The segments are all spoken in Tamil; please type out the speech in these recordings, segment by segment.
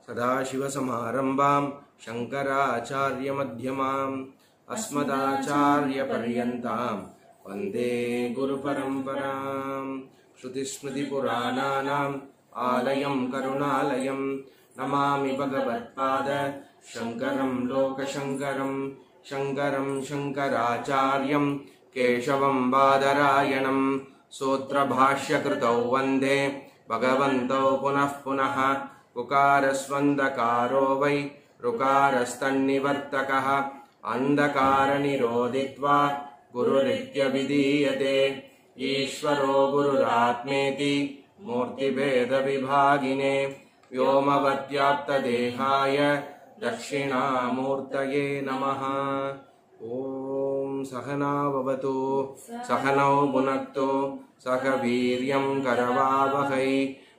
सदाशिवसमारम्भां शङ्कराचार्यमध्यमाम् अस्मदाचार्यपर्यन्तां वन्दे गुरुपरम्पराम् श्रुतिस्मृतिपुराणानाम् आलयं करुणालयं नमामि भगवत्पाद शङ्करं लोकशङ्करं शङ्करं शङ्कराचार्यं केशवं बादरायणं सूत्रभाष्यकृतौ वन्दे भगवन्तौ पुनः पुनः उकारस्वन्दकारो वै ऋकारस्तन्निवर्तकः अन्धकारनिरोधित्वा गुरुरित्यभिधीयते ईश्वरो गुरुरात्मेति मूर्तिभेदविभागिने व्योमवद्व्याप्तदेहाय दक्षिणामूर्तये नमः ॐ सहना भवतु सहनौ भुनक्तु सह वीर्यं करवावहै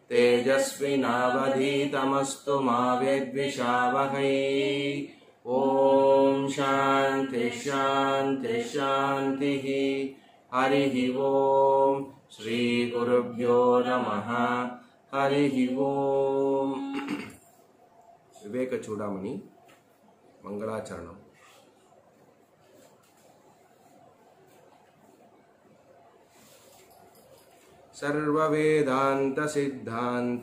तेजस्विनावधीतमस्तु मा वेद्विषावहै ॐ शान्ति शान्ति शान्तिः हरिः ॐ श्रीगुरुभ्यो नमः हरिः ॐ विवेकचूडामणि मङ्गलाचरणम् सर्ववेदान्तसिद्धान्त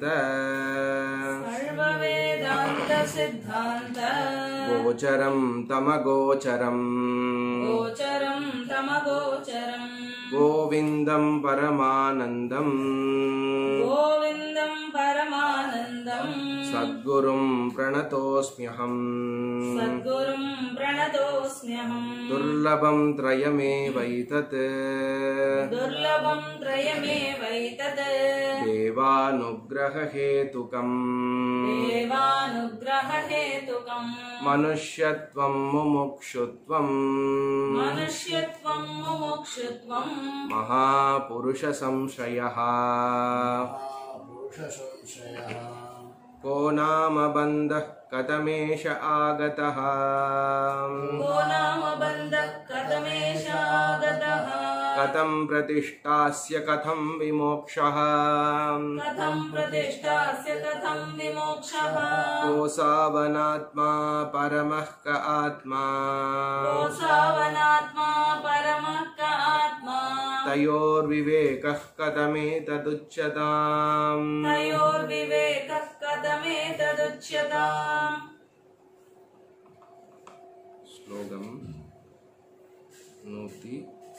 सर्ववेदान्त सिद्धान्त गोचरं तमगोचरम् गोचरं तमगोचरम् गोविन्दं परमानन्दम् गोविन्दं परमानन्दम् सद्गुरुं प्रणतोऽस्म्यहम् सद्गुरुं प्रणतोऽस्म्यहम् दुर्लभं त्रयमेवैतत् दुर्लभं त्रयमेवैतत् देवानुग्ररहेतुकम् देवानुग्ररहेतुकम् मनुष्यत्वं मुमुक्षुत्वम् मनुष्यत्वं मुमुक्षुत्वं महापुरुषसंशयः पुरुषसंशयः को नाम बन्धः कथमेष आगतः को नाम बन्धः कथमेषागतः कथं प्रतिष्ठास्य कथं विमोक्षः कथं प्रतिष्ठास्य कथं विमोक्षः कोऽसावनात्मा परमः क आत्मा कोऽसावनात्मा परमः क आत्मा तयोर्विवेकः कथमेतदुच्यताम् तयोर्विवेकः कथमेतदुच्यताम् श्लोकं नूति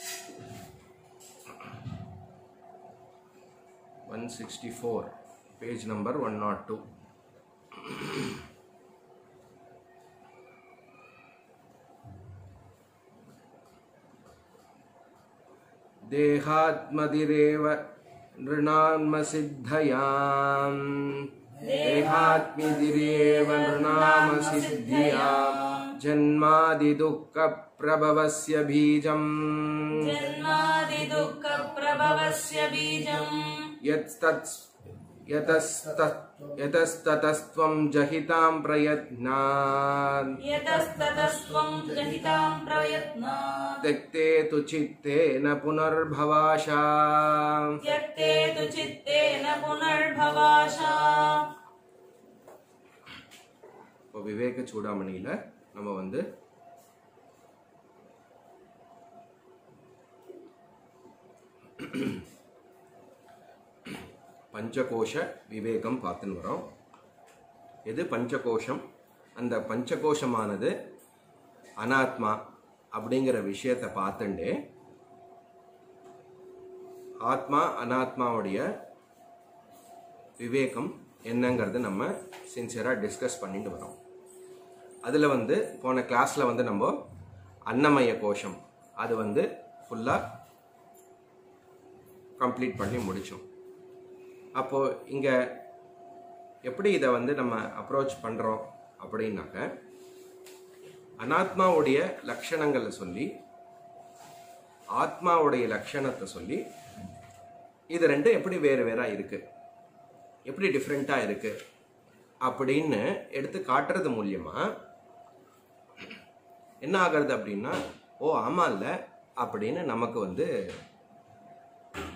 one sixty four page number one nought two देहात्मदिरेव नृणान्मसिद्धयाम् देहात्मदिरेव नृणामसिद्धियाम् जन्मादिदुःखप्रभवस्य बीजम् जन्मादिदुःखप्रभवस्य बीजम् यत्तत् यतस्तत् यतस्ततस्त्वं जहितां प्रयत्नात् यतस्ततस्त्वं जहितां प्रयत्नात् त्यक्ते तु चित्तेन पुनर्भवाशा त्यक्ते तु चित्तेन पुनर्भवाशा இப்போ விவேக சூடாமணியில் நம்ம வந்து பஞ்சகோஷ விவேகம் பார்த்துன்னு வரோம் எது பஞ்சகோஷம் அந்த பஞ்சகோஷமானது அனாத்மா அப்படிங்கிற விஷயத்தை பார்த்துண்டே ஆத்மா அனாத்மாவுடைய விவேகம் என்னங்கிறது நம்ம சின்சியராக டிஸ்கஸ் பண்ணிட்டு வரோம் அதில் வந்து போன கிளாஸில் வந்து நம்ம அன்னமய கோஷம் அது வந்து ஃபுல்லாக கம்ப்ளீட் பண்ணி முடித்தோம் அப்போது இங்கே எப்படி இதை வந்து நம்ம அப்ரோச் பண்ணுறோம் அப்படின்னாக்க அனாத்மாவுடைய லட்சணங்களை சொல்லி ஆத்மாவுடைய லட்சணத்தை சொல்லி இது ரெண்டும் எப்படி வேறு வேறாக இருக்குது எப்படி டிஃப்ரெண்ட்டாக இருக்குது அப்படின்னு எடுத்து காட்டுறது மூலியமா என்ன ஆகிறது அப்படின்னா ஓ ஆமாம்ல அப்படின்னு நமக்கு வந்து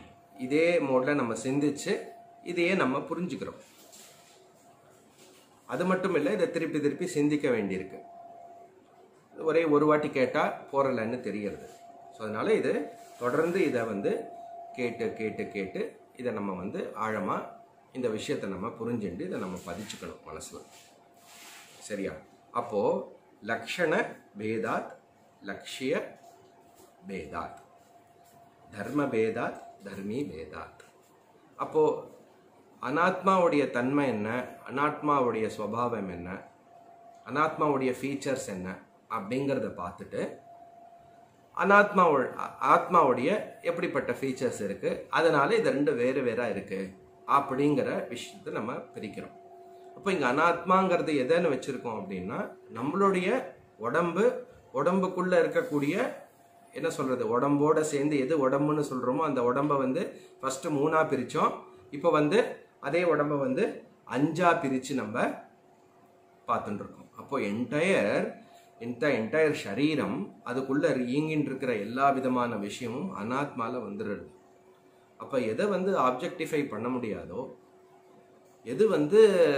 இதே மோடில் நம்ம சிந்திச்சு இதையே நம்ம புரிஞ்சுக்கிறோம் அது மட்டும் இல்லை இதை திருப்பி திருப்பி சிந்திக்க வேண்டியிருக்கு ஒரே ஒரு வாட்டி கேட்டால் போறலன்னு தெரியறது ஸோ அதனால இது தொடர்ந்து இதை வந்து கேட்டு கேட்டு கேட்டு இதை நம்ம வந்து ஆழமாக இந்த விஷயத்தை நம்ம புரிஞ்சுண்டு இதை நம்ம பதிச்சுக்கணும் மனசில் சரியா அப்போ லக்ஷண பேதாத் லக்ஷ்ய பேதாத் தர்ம பேதாத் தர்மி பேதாத் அப்போ அனாத்மாவுடைய தன்மை என்ன அனாத்மாவுடைய சுவாவம் என்ன அனாத்மாவுடைய ஃபீச்சர்ஸ் என்ன அப்படிங்கிறத பார்த்துட்டு அனாத்மாவோ ஆத்மாவுடைய எப்படிப்பட்ட ஃபீச்சர்ஸ் இருக்கு அதனால இது ரெண்டு வேறு வேறா இருக்கு அப்படிங்கிற விஷயத்தை நம்ம பிரிக்கிறோம் அப்போ இங்க அனாத்மாங்கிறது எதைன்னு வச்சிருக்கோம் அப்படின்னா நம்மளுடைய உடம்பு உடம்புக்குள்ள இருக்கக்கூடிய என்ன சொல்றது உடம்போட சேர்ந்து எது உடம்புன்னு சொல்றோமோ அந்த உடம்ப வந்து ஃபர்ஸ்ட் மூணா பிரிச்சோம் இப்போ வந்து அதே உடம்ப வந்து அஞ்சா பிரிச்சு நம்ம பார்த்துட்டு இருக்கோம் அப்போ என்டையர் இந்த என்டையர் சரீரம் அதுக்குள்ள இயங்கின்னு இருக்கிற எல்லா விதமான விஷயமும் அனாத்மால வந்துடுது அப்ப எதை வந்து ஆப்ஜெக்டிஃபை பண்ண முடியாதோ எது வந்து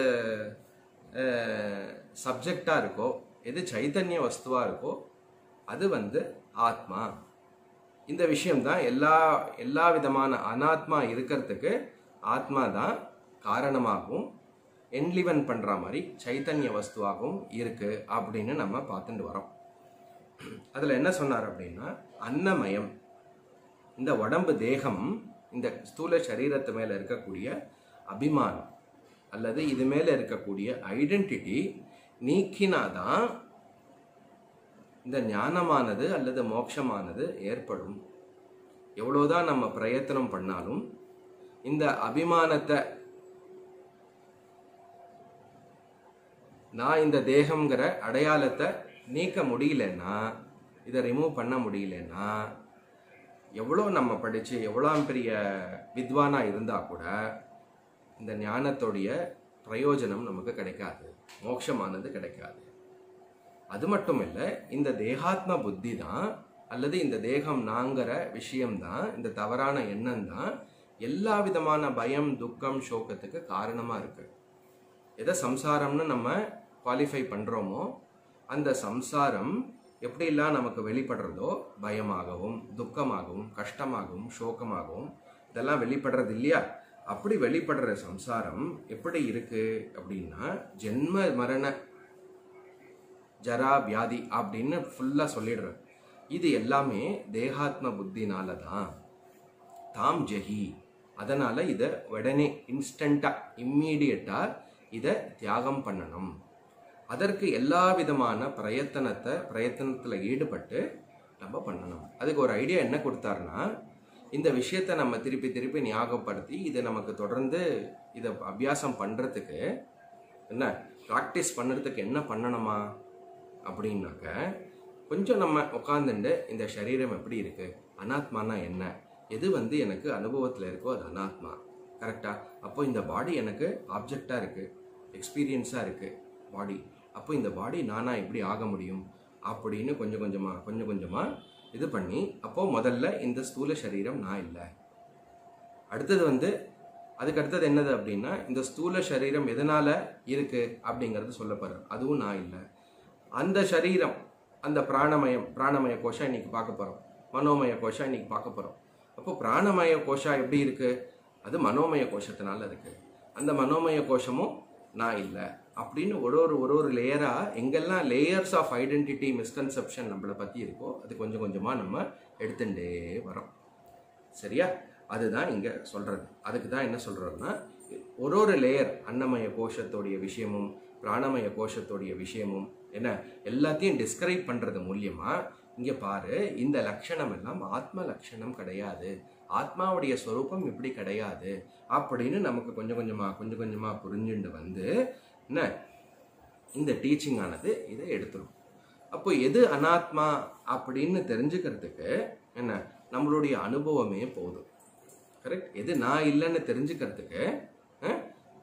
சப்ஜெக்டா இருக்கோ எது சைத்தன்ய வஸ்துவா இருக்கோ அது வந்து ஆத்மா இந்த விஷயம்தான் எல்லா எல்லா விதமான அனாத்மா இருக்கிறதுக்கு ஆத்மா தான் காரணமாகவும் என்லிவன் பண்ற மாதிரி சைத்தன்ய வஸ்துவாகவும் இருக்கு அப்படின்னு நம்ம பார்த்துட்டு வரோம் அதுல என்ன சொன்னார் அப்படின்னா அன்னமயம் இந்த உடம்பு தேகம் இந்த ஸ்தூல சரீரத்து மேல இருக்கக்கூடிய அபிமானம் அல்லது இது மேல இருக்கக்கூடிய ஐடென்டிட்டி நீக்கினாதான் இந்த ஞானமானது அல்லது மோட்சமானது ஏற்படும் எவ்வளவுதான் நம்ம பிரயத்தனம் பண்ணாலும் இந்த அபிமானத்தை நான் இந்த தேகம்ங்கிற அடையாளத்தை நீக்க முடியலன்னா இதை ரிமூவ் பண்ண முடியலன்னா எவ்வளோ நம்ம படித்து எவ்வளோ பெரிய வித்வானா இருந்தால் கூட இந்த ஞானத்துடைய பிரயோஜனம் நமக்கு கிடைக்காது மோட்சமானது கிடைக்காது அது மட்டும் இல்லை இந்த தேகாத்ம புத்தி தான் அல்லது இந்த தேகம் நாங்கிற விஷயம்தான் இந்த தவறான எண்ணம் தான் எல்லா விதமான பயம் துக்கம் சோகத்துக்கு காரணமாக இருக்கு எதை சம்சாரம்னு நம்ம குவாலிஃபை பண்ணுறோமோ அந்த சம்சாரம் எப்படிலாம் நமக்கு வெளிப்படுறதோ பயமாகவும் துக்கமாகவும் கஷ்டமாகவும் சோகமாகவும் இதெல்லாம் வெளிப்படுறது இல்லையா அப்படி வெளிப்படுற சம்சாரம் எப்படி இருக்கு அப்படின்னா ஜென்ம மரண ஜரா வியாதி அப்படின்னு ஃபுல்லாக சொல்லிடுறேன் இது எல்லாமே தேகாத்ம புத்தினால தான் தாம் ஜெஹி அதனால இதை உடனே இன்ஸ்டண்டா இம்மீடியட்டா இதை தியாகம் பண்ணணும் அதற்கு எல்லா விதமான பிரயத்தனத்தை பிரயத்தனத்தில் ஈடுபட்டு நம்ம பண்ணணும் அதுக்கு ஒரு ஐடியா என்ன கொடுத்தாருன்னா இந்த விஷயத்தை நம்ம திருப்பி திருப்பி ஞாபகப்படுத்தி இதை நமக்கு தொடர்ந்து இதை அபியாசம் பண்ணுறதுக்கு என்ன ப்ராக்டிஸ் பண்ணுறதுக்கு என்ன பண்ணணுமா அப்படின்னாக்க கொஞ்சம் நம்ம உட்காந்துட்டு இந்த சரீரம் எப்படி இருக்கு அனாத்மானா என்ன எது வந்து எனக்கு அனுபவத்தில் இருக்கோ அது அனாத்மா கரெக்டா அப்போ இந்த பாடி எனக்கு ஆப்ஜெக்டாக இருக்கு எக்ஸ்பீரியன்ஸாக இருக்கு பாடி அப்போ இந்த பாடி நானா எப்படி ஆக முடியும் அப்படின்னு கொஞ்சம் கொஞ்சமாக கொஞ்சம் கொஞ்சமாக இது பண்ணி அப்போ முதல்ல இந்த ஸ்தூல சரீரம் நான் இல்லை அடுத்தது வந்து அதுக்கு அடுத்தது என்னது அப்படின்னா இந்த ஸ்தூல சரீரம் எதனால இருக்கு அப்படிங்கிறது சொல்லப்படுற அதுவும் நான் இல்லை அந்த சரீரம் அந்த பிராணமயம் பிராணமய கோஷா இன்னைக்கு பார்க்க போறோம் மனோமய கோஷா இன்னைக்கு பார்க்க போறோம் அப்போ பிராணமய கோஷா எப்படி இருக்கு அது மனோமய கோஷத்தினால இருக்கு அந்த மனோமய கோஷமும் நான் இல்லை அப்படின்னு ஒரு ஒரு ஒரு ஒரு லேயரா எங்கெல்லாம் லேயர்ஸ் ஆஃப் ஐடென்டிட்டி மிஸ்கன்செப்ஷன் நம்மளை பத்தி இருக்கோ அது கொஞ்சம் கொஞ்சமா நம்ம எடுத்துட்டே வரோம் சரியா அதுதான் இங்க சொல்றது அதுக்கு தான் என்ன சொல்றோம்னா ஒரு ஒரு லேயர் அன்னமய கோஷத்தோடைய விஷயமும் பிராணமய கோஷத்தோடைய விஷயமும் என்ன எல்லாத்தையும் டிஸ்கிரைப் பண்றது மூலியமா இங்க பாரு இந்த லட்சணம் எல்லாம் ஆத்ம லட்சணம் கிடையாது ஆத்மாவுடைய ஸ்வரூபம் இப்படி கிடையாது அப்படின்னு நமக்கு கொஞ்சம் கொஞ்சமா கொஞ்சம் கொஞ்சமா புரிஞ்சுண்டு வந்து என்ன இந்த டீச்சிங் ஆனது இதை எடுத்துரும் அப்போ எது அனாத்மா அப்படின்னு தெரிஞ்சுக்கிறதுக்கு என்ன நம்மளுடைய அனுபவமே போதும் கரெக்ட் எது நான் இல்லைன்னு தெரிஞ்சுக்கிறதுக்கு அஹ்,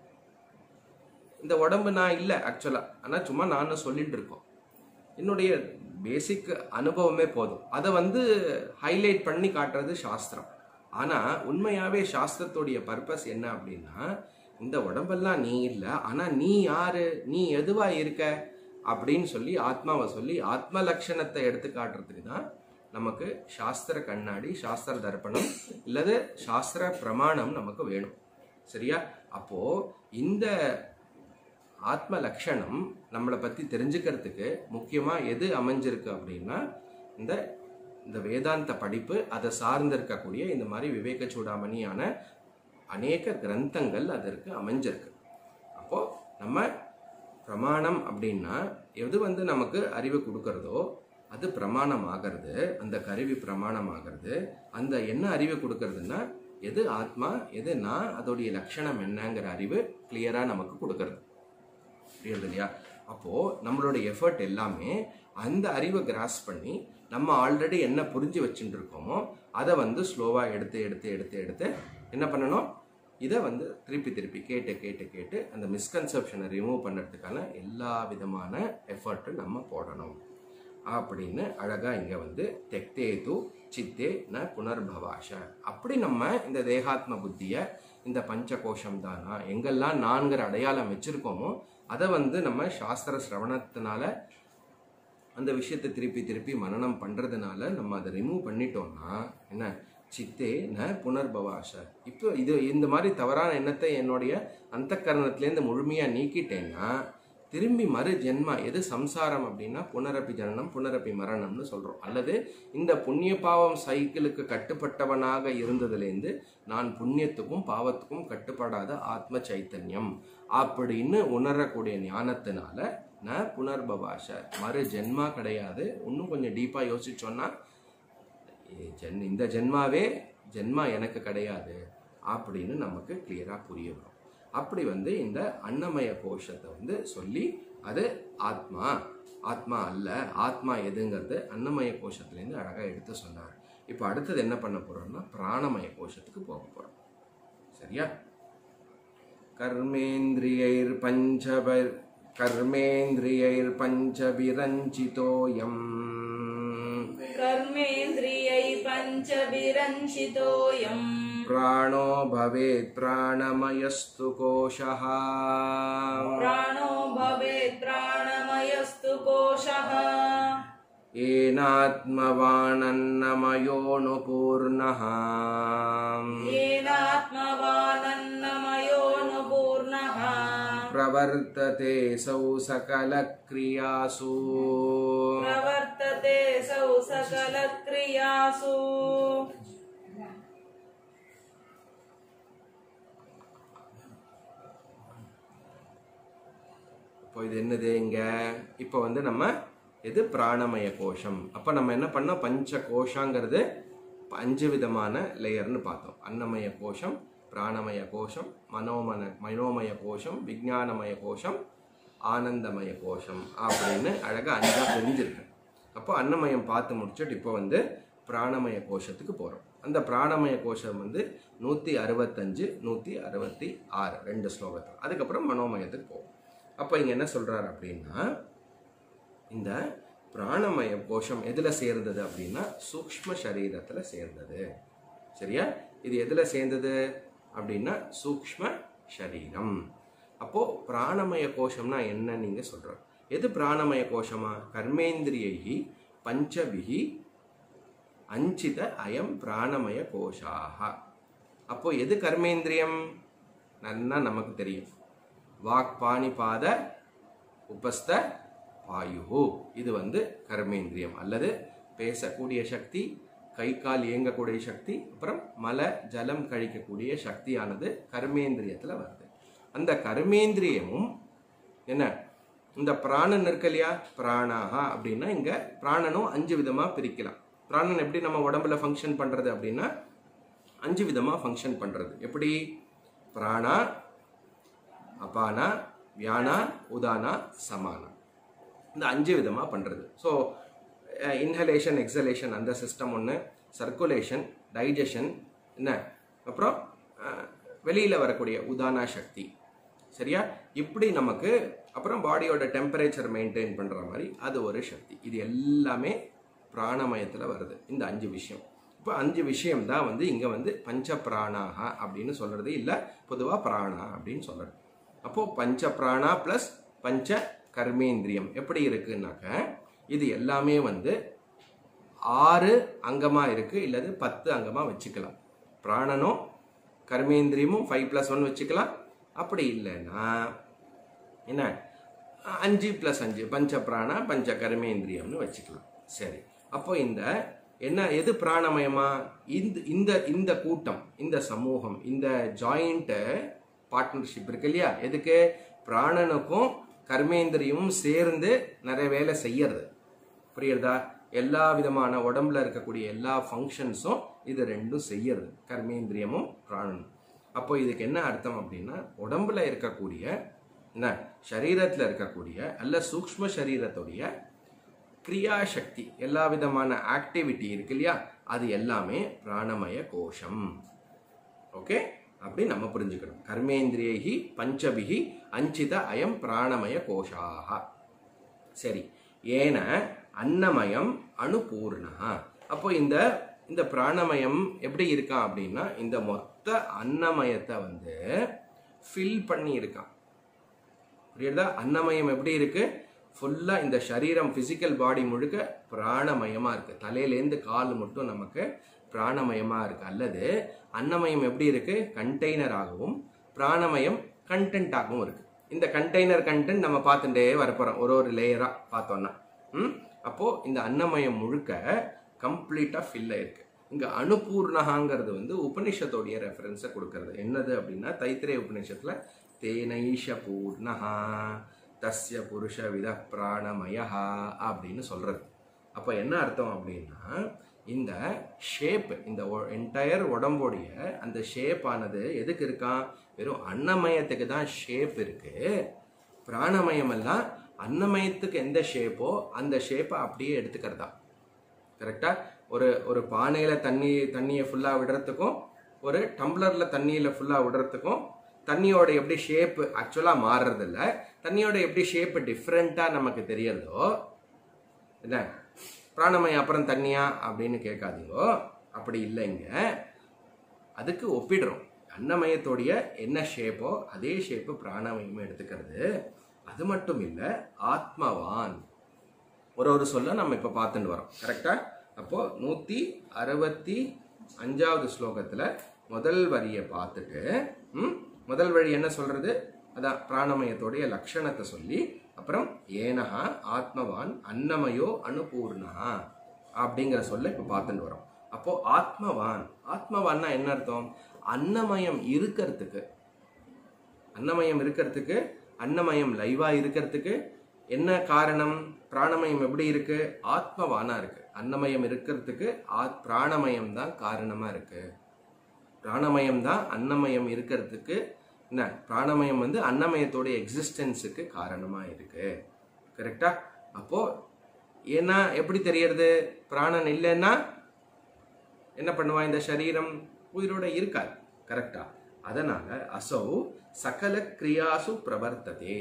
இந்த உடம்பு நான் இல்லை ஆக்சுவலா ஆனா சும்மா நான் சொல்லிட்டு இருக்கோம் என்னுடைய பேசிக் அனுபவமே போதும் அதை வந்து ஹைலைட் பண்ணி காட்டுறது சாஸ்திரம் ஆனா உண்மையாவே சாஸ்திரத்துடைய பர்பஸ் என்ன அப்படின்னா இந்த உடம்பெல்லாம் நீ இல்லை ஆனா நீ யாரு நீ எதுவா இருக்க அப்படின்னு சொல்லி ஆத்மாவை சொல்லி ஆத்ம லட்சணத்தை எடுத்து காட்டுறதுக்கு தான் நமக்கு சாஸ்திர கண்ணாடி சாஸ்திர தர்ப்பணம் இல்லது சாஸ்திர பிரமாணம் நமக்கு வேணும் சரியா அப்போ இந்த ஆத்ம லட்சணம் நம்மளை பத்தி தெரிஞ்சுக்கிறதுக்கு முக்கியமா எது அமைஞ்சிருக்கு அப்படின்னா இந்த இந்த வேதாந்த படிப்பு அதை சார்ந்து இருக்கக்கூடிய இந்த மாதிரி விவேக சூடாமணியான அநேக கிரந்தங்கள் அதற்கு அமைஞ்சிருக்கு அப்போ நம்ம பிரமாணம் அப்படின்னா எது வந்து நமக்கு அறிவு கொடுக்கறதோ அது பிரமாணம் ஆகிறது அந்த கருவி பிரமாணம் ஆகிறது அந்த என்ன அறிவு கொடுக்கறதுன்னா எது ஆத்மா எது நான் அதோடைய லட்சணம் என்னங்கிற அறிவு கிளியரா நமக்கு கொடுக்கறது புரியுது இல்லையா அப்போ நம்மளோட எஃபர்ட் எல்லாமே அந்த அறிவை கிராஸ் பண்ணி நம்ம ஆல்ரெடி என்ன புரிஞ்சு வச்சுட்டு இருக்கோமோ அதை வந்து ஸ்லோவா எடுத்து எடுத்து எடுத்து எடுத்து என்ன பண்ணணும் இதை வந்து திருப்பி திருப்பி கேட்டு கேட்டு கேட்டு அந்த மிஸ்கன்செப்ஷனை ரிமூவ் பண்ணுறதுக்கான எல்லா விதமான எஃபர்ட்டும் நம்ம போடணும் அப்படின்னு அழகா இங்க வந்து தெக்தேது சித்தே ந புனர்பவாஷ அப்படி நம்ம இந்த தேகாத்ம புத்திய இந்த பஞ்ச கோஷம் தானா எங்கெல்லாம் நான்கிற அடையாளம் வச்சிருக்கோமோ அதை வந்து நம்ம சாஸ்திர சிரவணத்தினால அந்த விஷயத்தை திருப்பி திருப்பி மனனம் பண்றதுனால நம்ம அதை ரிமூவ் பண்ணிட்டோம்னா என்ன சித்தே ந புனர்பவாஷ இப்போ இது இந்த மாதிரி தவறான எண்ணத்தை என்னுடைய அந்த கரணத்திலேருந்து முழுமையா நீக்கிட்டேன்னா திரும்பி மறு ஜென்மா எது சம்சாரம் அப்படின்னா புனரப்பி ஜனனம் புனரப்பி மரணம்னு சொல்றோம் அல்லது இந்த புண்ணிய பாவம் சைக்கிளுக்கு கட்டுப்பட்டவனாக இருந்ததுலேருந்து நான் புண்ணியத்துக்கும் பாவத்துக்கும் கட்டுப்படாத ஆத்ம சைத்தன்யம் அப்படின்னு உணரக்கூடிய ஞானத்தினால ந புனர்பவாஷ மறு ஜென்மா கிடையாது இன்னும் கொஞ்சம் டீப்பா யோசிச்சோன்னா இ- ஜென் இந்த ஜென்மாவே ஜென்மா எனக்கு கிடையாது அப்படின்னு நமக்கு கிளியரா புரிய வரும் அப்படி வந்து இந்த அன்னமய கோஷத்தை வந்து சொல்லி அது ஆத்மா ஆத்மா அல்ல ஆத்மா எதுங்கிறது அன்னமய கோஷத்துலேருந்து அழகா எடுத்து சொன்னார் இப்போ அடுத்தது என்ன பண்ண போறோம்னா பிராணமய கோஷத்துக்கு போக போறோம் சரியா கர்மேந்திரியைர் பஞ்சபர் கர்மேந்திரியைர் பஞ்சபிரஞ்சிதோயம் कर्मेन्द्रियै पञ्चभिरञ्चितोऽयम् प्राणो भवेत् प्राणमयस्तु कोशः प्राणो भवेत् प्राणमयस्तु कोशः येनात्मवानन्नमयोऽनुपूर्णः येनात्मवानन्नमयोऽनुपूर्णः प्रवर्तते सौ सकलक्रियासु प्रवर्तते सौ सकलक्रियासु இப்போ இது என்னது இங்க இப்போ வந்து நம்ம இது பிராணமய கோஷம் அப்போ நம்ம என்ன பண்ணோம் பஞ்ச கோஷங்கிறது அஞ்சு விதமான லேயர்னு பார்த்தோம் அன்னமய கோஷம் பிராணமய கோஷம் மனோமன மனோமய கோஷம் விஞ்ஞானமய கோஷம் ஆனந்தமய கோஷம் அப்படின்னு அழகா அஞ்சா தெரிஞ்சிருக்கு அப்போ அன்னமயம் பார்த்து முடிச்சுட்டு இப்போ வந்து பிராணமய கோஷத்துக்கு போகிறோம் அந்த பிராணமய கோஷம் வந்து நூற்றி அறுபத்தஞ்சு நூற்றி அறுபத்தி ஆறு ரெண்டு ஸ்லோகத்தில் அதுக்கப்புறம் மனோமயத்துக்கு போகும் அப்போ இங்கே என்ன சொல்கிறார் அப்படின்னா இந்த பிராணமய கோஷம் எதில் சேர்ந்தது அப்படின்னா சூக்ஷ்ம சரீரத்தில் சேர்ந்தது சரியா இது எதில் சேர்ந்தது அப்படின்னா சூக்ஷ்ம சரீரம் அப்போ பிராணமய கோஷம்னா என்ன நீங்க சொல்ற எது பிராணமய கோஷமா கர்மேந்திரியைகி பஞ்சபிகி அஞ்சித அயம் பிராணமய கோஷாக அப்போ எது கர்மேந்திரியம் நன்னா நமக்கு தெரியும் வாக் பாணி பாத உபஸ்த வாயு இது வந்து கர்மேந்திரியம் அல்லது பேசக்கூடிய சக்தி கை கால் இயங்கக்கூடிய சக்தி அப்புறம் மலை ஜலம் கழிக்கக்கூடிய சக்தியானது கர்மேந்திரியத்தில் வருது அந்த கர்மேந்திரியமும் என்ன இந்த பிராணன் இருக்கு இல்லையா பிராணாகா அப்படின்னா இங்க பிராணனும் அஞ்சு விதமா பிரிக்கலாம் பிராணன் எப்படி நம்ம உடம்புல ஃபங்க்ஷன் பண்றது அப்படின்னா அஞ்சு விதமா ஃபங்க்ஷன் பண்றது எப்படி பிராணா அபானா வியானா உதானா சமானா இந்த அஞ்சு விதமாக பண்ணுறது ஸோ இன்ஹலேஷன் எக்ஸலேஷன் அந்த சிஸ்டம் ஒன்று சர்க்குலேஷன் டைஜஷன் என்ன அப்புறம் வெளியில் வரக்கூடிய உதானா சக்தி சரியா இப்படி நமக்கு அப்புறம் பாடியோட டெம்பரேச்சர் மெயின்டைன் பண்ணுற மாதிரி அது ஒரு சக்தி இது எல்லாமே பிராணமயத்தில் வருது இந்த அஞ்சு விஷயம் இப்போ அஞ்சு விஷயம் தான் வந்து இங்கே வந்து பஞ்ச பிராணாக அப்படின்னு சொல்கிறது இல்லை பொதுவாக பிராணா அப்படின்னு சொல்கிறது அப்போது பஞ்ச பிராணா ப்ளஸ் பஞ்ச கர்மேந்திரியம் எப்படி இருக்குன்னாக்க இது எல்லாமே வந்து ஆறு அங்கமாக இருக்குது இல்லது பத்து அங்கமாக வச்சுக்கலாம் பிராணனும் கர்மேந்திரியமும் ஃபைவ் ப்ளஸ் ஒன் வச்சுக்கலாம் அப்படி இல்லைன்னா என்ன அஞ்சு ப்ளஸ் அஞ்சு பஞ்ச பிராணா பஞ்ச கர்மேந்திரியம்னு வச்சுக்கலாம் சரி அப்போ இந்த என்ன எது பிராணமயமா இந்த இந்த இந்த கூட்டம் இந்த சமூகம் இந்த ஜாயிண்ட் பார்ட்னர்ஷிப் இருக்கு இல்லையா எதுக்கு பிராணனுக்கும் கர்மேந்திரியமும் சேர்ந்து நிறைய வேலை செய்யறது புரியுறதா எல்லா விதமான உடம்புல இருக்கக்கூடிய எல்லா ஃபங்க்ஷன்ஸும் இது ரெண்டும் செய்யறது கர்மேந்திரியமும் பிராணனும் அப்போ இதுக்கு என்ன அர்த்தம் அப்படின்னா உடம்புல இருக்கக்கூடிய என்ன சரீரத்தில் இருக்கக்கூடிய அல்ல சூக்ஷ்ம சரீரத்துடைய கிரியாசக்தி எல்லா விதமான ஆக்டிவிட்டி இருக்கு இல்லையா அது எல்லாமே பிராணமய கோஷம் ஓகே அப்படி நம்ம புரிஞ்சுக்கணும் கர்மேந்திரியைகி பஞ்சபிகி அஞ்சித அயம் பிராணமய கோஷாக சரி ஏன அன்னமயம் அணுபூர்ணா அப்போ இந்த இந்த பிராணமயம் எப்படி இருக்கான் அப்படின்னா இந்த மொத்த அன்னமயத்தை வந்து ஃபில் பண்ணி இருக்கான் புரியுதா அன்னமயம் எப்படி இருக்கு ஃபுல்லா இந்த சரீரம் பிசிக்கல் பாடி முழுக்க பிராணமயமா இருக்கு தலையிலேருந்து கால் மட்டும் நமக்கு பிராணமயமா இருக்கு அல்லது அன்னமயம் எப்படி இருக்கு கண்டெய்னராகவும் பிராணமயம் கண்டென்ட்டாகவும் இருக்கு இந்த கண்டெய்னர் கண்டென்ட் நம்ம பார்த்துட்டே வரப்போறோம் ஒரு ஒரு லேயரா பார்த்தோம்னா ம் அப்போ இந்த அன்னமயம் முழுக்க கம்ப்ளீட்டா ஃபில் ஆயிருக்கு இங்க அனுபூர்ணகாங்கிறது வந்து உபனிஷத்தோடைய ரெஃபரன்ஸை கொடுக்கறது என்னது அப்படின்னா தைத்திரேய உபனிஷத்துல தேனைஷ பூர்ணஹா தஸ்ய புருஷ வித பிராணமயா அப்படின்னு சொல்றது அப்போ என்ன அர்த்தம் அப்படின்னா இந்த ஷேப் இந்த என்டையர் உடம்போடைய அந்த ஷேப் ஆனது எதுக்கு இருக்கான் வெறும் அன்னமயத்துக்கு தான் ஷேப் இருக்கு பிராணமயம் எல்லாம் அன்னமயத்துக்கு எந்த ஷேப்போ அந்த ஷேப்பை அப்படியே எடுத்துக்கிறதா கரெக்டா ஒரு ஒரு பானையில தண்ணி தண்ணியை ஃபுல்லா விடுறதுக்கும் ஒரு டம்ளர்ல தண்ணியில ஃபுல்லா விடுறதுக்கும் தண்ணியோட எப்படி ஷேப் ஆக்சுவலா மாறுறது இல்ல தண்ணியோட எப்படி ஷேப் டிஃப்ரெண்டா நமக்கு தெரியறதோ என்ன பிராணமயம் அப்புறம் தண்ணியா அப்படின்னு கேட்காதீங்கோ அப்படி இல்லைங்க அதுக்கு ஒப்பிடுறோம் அன்னமயத்தோடைய என்ன ஷேப்போ அதே ஷேப்பு பிராணமயம் எடுத்துக்கிறது அது மட்டும் இல்லை ஆத்மவான் ஒரு ஒரு சொல்ல நம்ம இப்போ பார்த்துட்டு வரோம் கரெக்டா அப்போ நூற்றி அறுபத்தி அஞ்சாவது ஸ்லோகத்தில் முதல் வரியை பார்த்துட்டு ம், முதல் வரி என்ன சொல்றது அதான் பிராணமயத்தோடைய லட்சணத்தை சொல்லி அப்புறம் ஏனஹா ஆத்மவான் அன்னமயோ அனுபூர்ணா அப்படிங்கிற சொல்ல இப்போ பார்த்துட்டு வரோம் அப்போ ஆத்மவான் ஆத்மவான்னா என்ன அர்த்தம் அன்னமயம் இருக்கிறதுக்கு அன்னமயம் இருக்கிறதுக்கு அன்னமயம் லைவா இருக்கிறதுக்கு என்ன காரணம் பிராணமயம் எப்படி இருக்கு ஆத்மவானா இருக்கு அன்னமயம் இருக்கிறதுக்கு ஆத் பிராணமயம் தான் காரணமா இருக்கு பிராணமயம் தான் அன்னமயம் இருக்கிறதுக்கு என்ன பிராணமயம் வந்து அன்னமயத்தோட எக்ஸிஸ்டன்ஸுக்கு காரணமா இருக்கு கரெக்டா அப்போ ஏன்னா எப்படி தெரியறது பிராணன் இல்லைன்னா என்ன பண்ணுவா இந்த சரீரம் உயிரோட இருக்காது கரெக்டா அதனால அசௌ சகல கிரியாசு பிரவர்த்ததே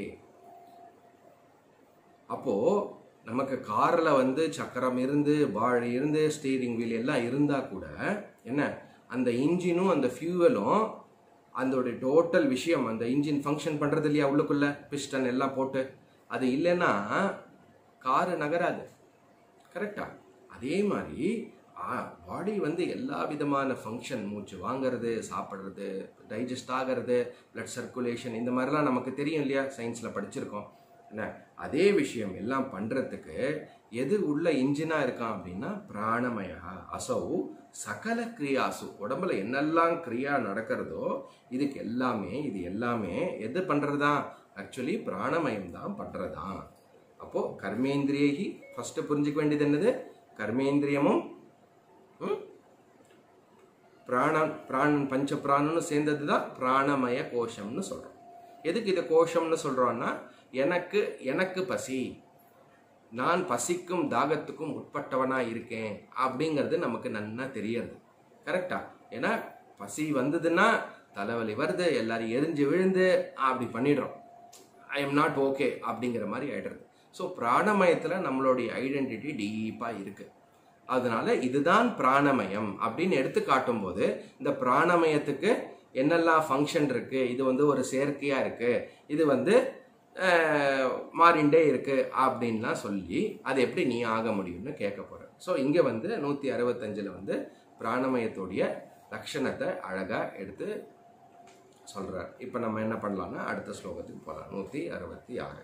அப்போ நமக்கு கார்ல வந்து சக்கரம் இருந்து பாழ் இருந்து ஸ்டீரிங் வீல் எல்லாம் இருந்தா கூட என்ன அந்த இன்ஜினும் அந்த ஃபியூவலும் அதோட டோட்டல் விஷயம் அந்த இன்ஜின் ஃபங்க்ஷன் பண்றது இல்லையா உள்ளுக்குள்ள பிஸ்டன் எல்லாம் போட்டு அது இல்லைன்னா காரு நகராது கரெக்டா அதே மாதிரி பாடி வந்து எல்லா விதமான ஃபங்க்ஷன் மூச்சு வாங்குறது சாப்பிட்றது டைஜஸ்ட் ஆகிறது பிளட் சர்க்குலேஷன் இந்த மாதிரிலாம் நமக்கு தெரியும் இல்லையா சயின்ஸில் படிச்சிருக்கோம் என்ன அதே விஷயம் எல்லாம் பண்ணுறதுக்கு எது உள்ள இன்ஜினாக இருக்கான் அப்படின்னா பிராணமயா அசௌ சகல கிரியாசு உடம்புல என்னெல்லாம் கிரியா நடக்கிறதோ இதுக்கு எல்லாமே இது எல்லாமே எது பண்ணுறதா ஆக்சுவலி பிராணமயம் தான் பண்ணுறதா அப்போ கர்மேந்திரியகி ஃபர்ஸ்ட் புரிஞ்சுக்க வேண்டியது என்னது கர்மேந்திரியமும் ம், பிராணன் பிராணன் பஞ்ச பிராணனும் சேர்ந்தது தான் பிராணமய கோஷம்னு சொல்றோம் எதுக்கு இதை கோஷம்னு சொல்றோம்னா எனக்கு எனக்கு பசி நான் பசிக்கும் தாகத்துக்கும் உட்பட்டவனா இருக்கேன் அப்படிங்கிறது நமக்கு நன்னா தெரியாது கரெக்டா ஏன்னா பசி வந்ததுன்னா தலைவலி வருது எல்லாரும் எரிஞ்சு விழுந்து அப்படி பண்ணிடுறோம் ஐ எம் நாட் ஓகே அப்படிங்கிற மாதிரி ஆயிடுறது ஸோ பிராணமயத்தில் நம்மளுடைய ஐடென்டிட்டி டீப்பாக இருக்கு அதனால இதுதான் பிராணமயம் அப்படின்னு எடுத்து காட்டும்போது இந்த பிராணமயத்துக்கு என்னெல்லாம் ஃபங்க்ஷன் இருக்கு இது வந்து ஒரு செயற்கையா இருக்கு இது வந்து அஹ், மாறிண்டே இருக்கு அப்படின்லாம் சொல்லி அது எப்படி நீ ஆக முடியும்னு கேட்க போற ஸோ இங்க வந்து நூத்தி அறுபத்தஞ்சுல வந்து பிராணமயத்துடைய லட்சணத்தை அழகா எடுத்து சொல்றார் இப்போ நம்ம என்ன பண்ணலாம்னா அடுத்த ஸ்லோகத்துக்கு போகலாம் நூத்தி அறுபத்தி ஆறு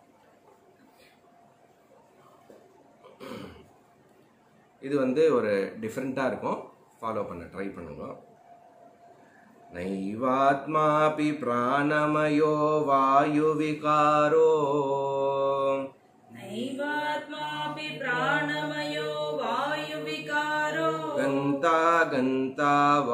இது வந்து ஒரு டிஃப்ரெண்ட்டாக இருக்கும் ஃபாலோ பண்ண ட்ரை பண்ணுங்க நைவாத்மாபி பிராணமயோ வாயுவிகாரோ नैवात्मापि प्राणमयो वायुविकारो गन्ता गन्ता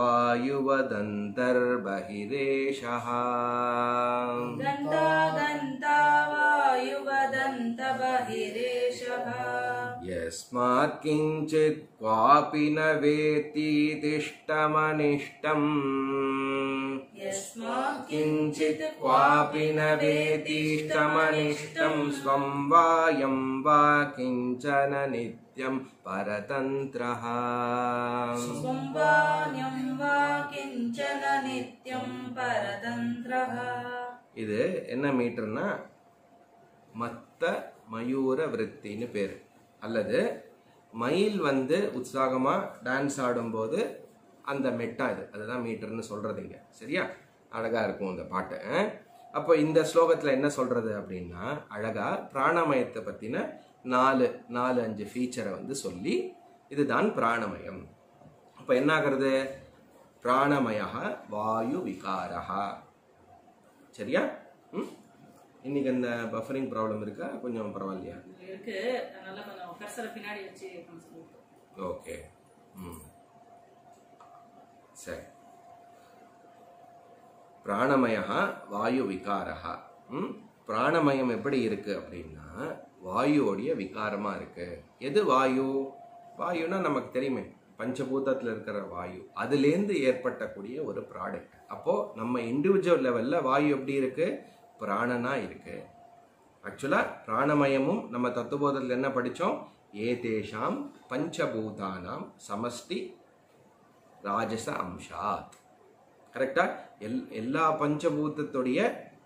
वायुवदन्तर्बहिरेशः गन्ता गन्ता वायुवदन्त बहिरेशः यस्मात् किञ्चित् क्वापि न वेत्तीतिष्ठमनिष्टम् यस्मात् किञ्चित् क्वापि न वेतीष्टमनिष्टं स्वं वायं वा किञ्चन नित्यं परतन्त्रः स्वं वाण्यं वा किञ्चन नित्यं परतन्त्रः இது என்ன மீட்டர்னா மத்த மயூர விருத்தின்னு பேர் அல்லது மயில் வந்து உற்சாகமா டான்ஸ் ஆடும்போது அந்த மெட்டா இது அதுதான் மீட்டர்னு சொல்றது இங்க சரியா அழகா இருக்கும் இந்த பாட்டு அஹ்? அப்போ இந்த ஸ்லோகத்துல என்ன சொல்றது அப்படின்னா அழகா பிராணமயத்தை பத்தின நாலு நாலு அஞ்சு ஃபீச்சரை வந்து சொல்லி இதுதான் பிராணமயம் அப்போ என்ன ஆகிறது பிராணமய வாயு விகாரஹா சரியா ம் இன்னைக்கு அந்த பஃபரிங் ப்ராப்ளம் இருக்கா கொஞ்சம் பரவாயில்லையா இருக்கு அதனால கொஞ்சம் கர்சரை பின்னாடி வச்சு பண்ண சொல்லுவோம் ஓகே ம் சரி பிராணமய வாயு விகாரா ம் பிராணமயம் எப்படி இருக்கு அப்படின்னா வாயுவோடைய விகாரமா இருக்கு எது வாயு வாயுனா நமக்கு தெரியுமே பஞ்சபூதத்தில் இருக்கிற வாயு அதுலேருந்து ஏற்பட்டக்கூடிய ஒரு ப்ராடக்ட் அப்போ நம்ம இண்டிவிஜுவல் லெவல்ல வாயு எப்படி இருக்கு பிராணனா இருக்கு ஆக்சுவலா பிராணமயமும் நம்ம தத்துவபோதத்தில் என்ன படிச்சோம் ஏதேஷாம் பஞ்சபூதானாம் சமஷ்டி ராஜச அம்சாத் கரெக்டா எல் எல்லா பஞ்சபூதத்துடைய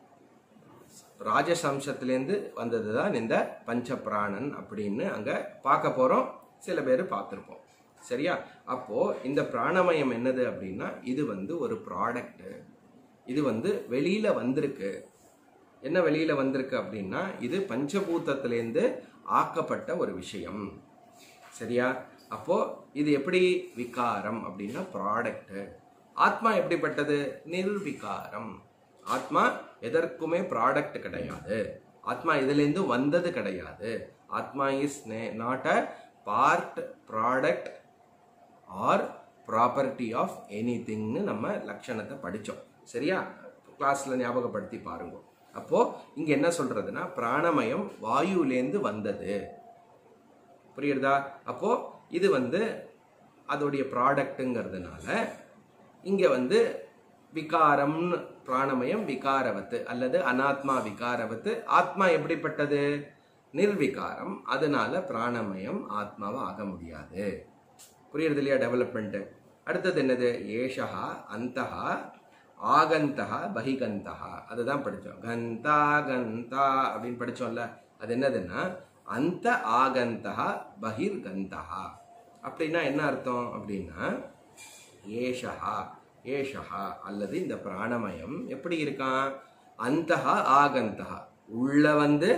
ராஜச அம்சத்திலேருந்து வந்தது தான் இந்த பஞ்ச பிராணன் அப்படின்னு அங்க பார்க்க போறோம் சில பேர் பார்த்துருப்போம் சரியா அப்போ இந்த பிராணமயம் என்னது அப்படின்னா இது வந்து ஒரு ப்ராடக்ட் இது வந்து வெளியில வந்திருக்கு என்ன வெளியில வந்திருக்கு அப்படின்னா இது பஞ்சபூதத்திலேருந்து ஆக்கப்பட்ட ஒரு விஷயம் சரியா அப்போ இது எப்படி விகாரம் அப்படின்னா ப்ராடக்ட் ஆத்மா எப்படிப்பட்டது நிர்விகாரம் ஆத்மா எதற்குமே ப்ராடக்ட் கிடையாது ஆத்மா இதுலேருந்து வந்தது கிடையாது ஆத்மா is not a part product or property of any திங்னு நம்ம லட்சணத்தை படித்தோம் சரியா கிளாஸ்ல ஞாபகப்படுத்தி பாருங்க அப்போ இங்க என்ன சொல்றதுன்னா பிராணமயம் வாயுலேருந்து வந்தது புரியுறதா அப்போ இது வந்து அதோடைய ப்ராடக்ட்டுங்கிறதுனால இங்க வந்து விகாரம்னு பிராணமயம் விகாரவத்து அல்லது அனாத்மா விகாரவத்து ஆத்மா எப்படிப்பட்டது நிர்விகாரம் அதனால பிராணமயம் ஆத்மாவா ஆக முடியாது புரியுறது இல்லையா டெவலப்மெண்ட் அடுத்தது என்னது ஏஷா அந்தஹா ஆகந்தஹா பகிகந்தஹா அதுதான் படித்தோம் கந்தா கந்தா அப்படின்னு படிச்சோம்ல அது என்னதுன்னா அந்த ஆகந்தஹா பகிர்கந்தஹா அப்படின்னா என்ன அர்த்தம் அப்படின்னா ஏஷா ஏஷா அல்லது இந்த பிராணமயம் எப்படி இருக்கான் அந்தஹா ஆகந்தஹா உள்ள வந்து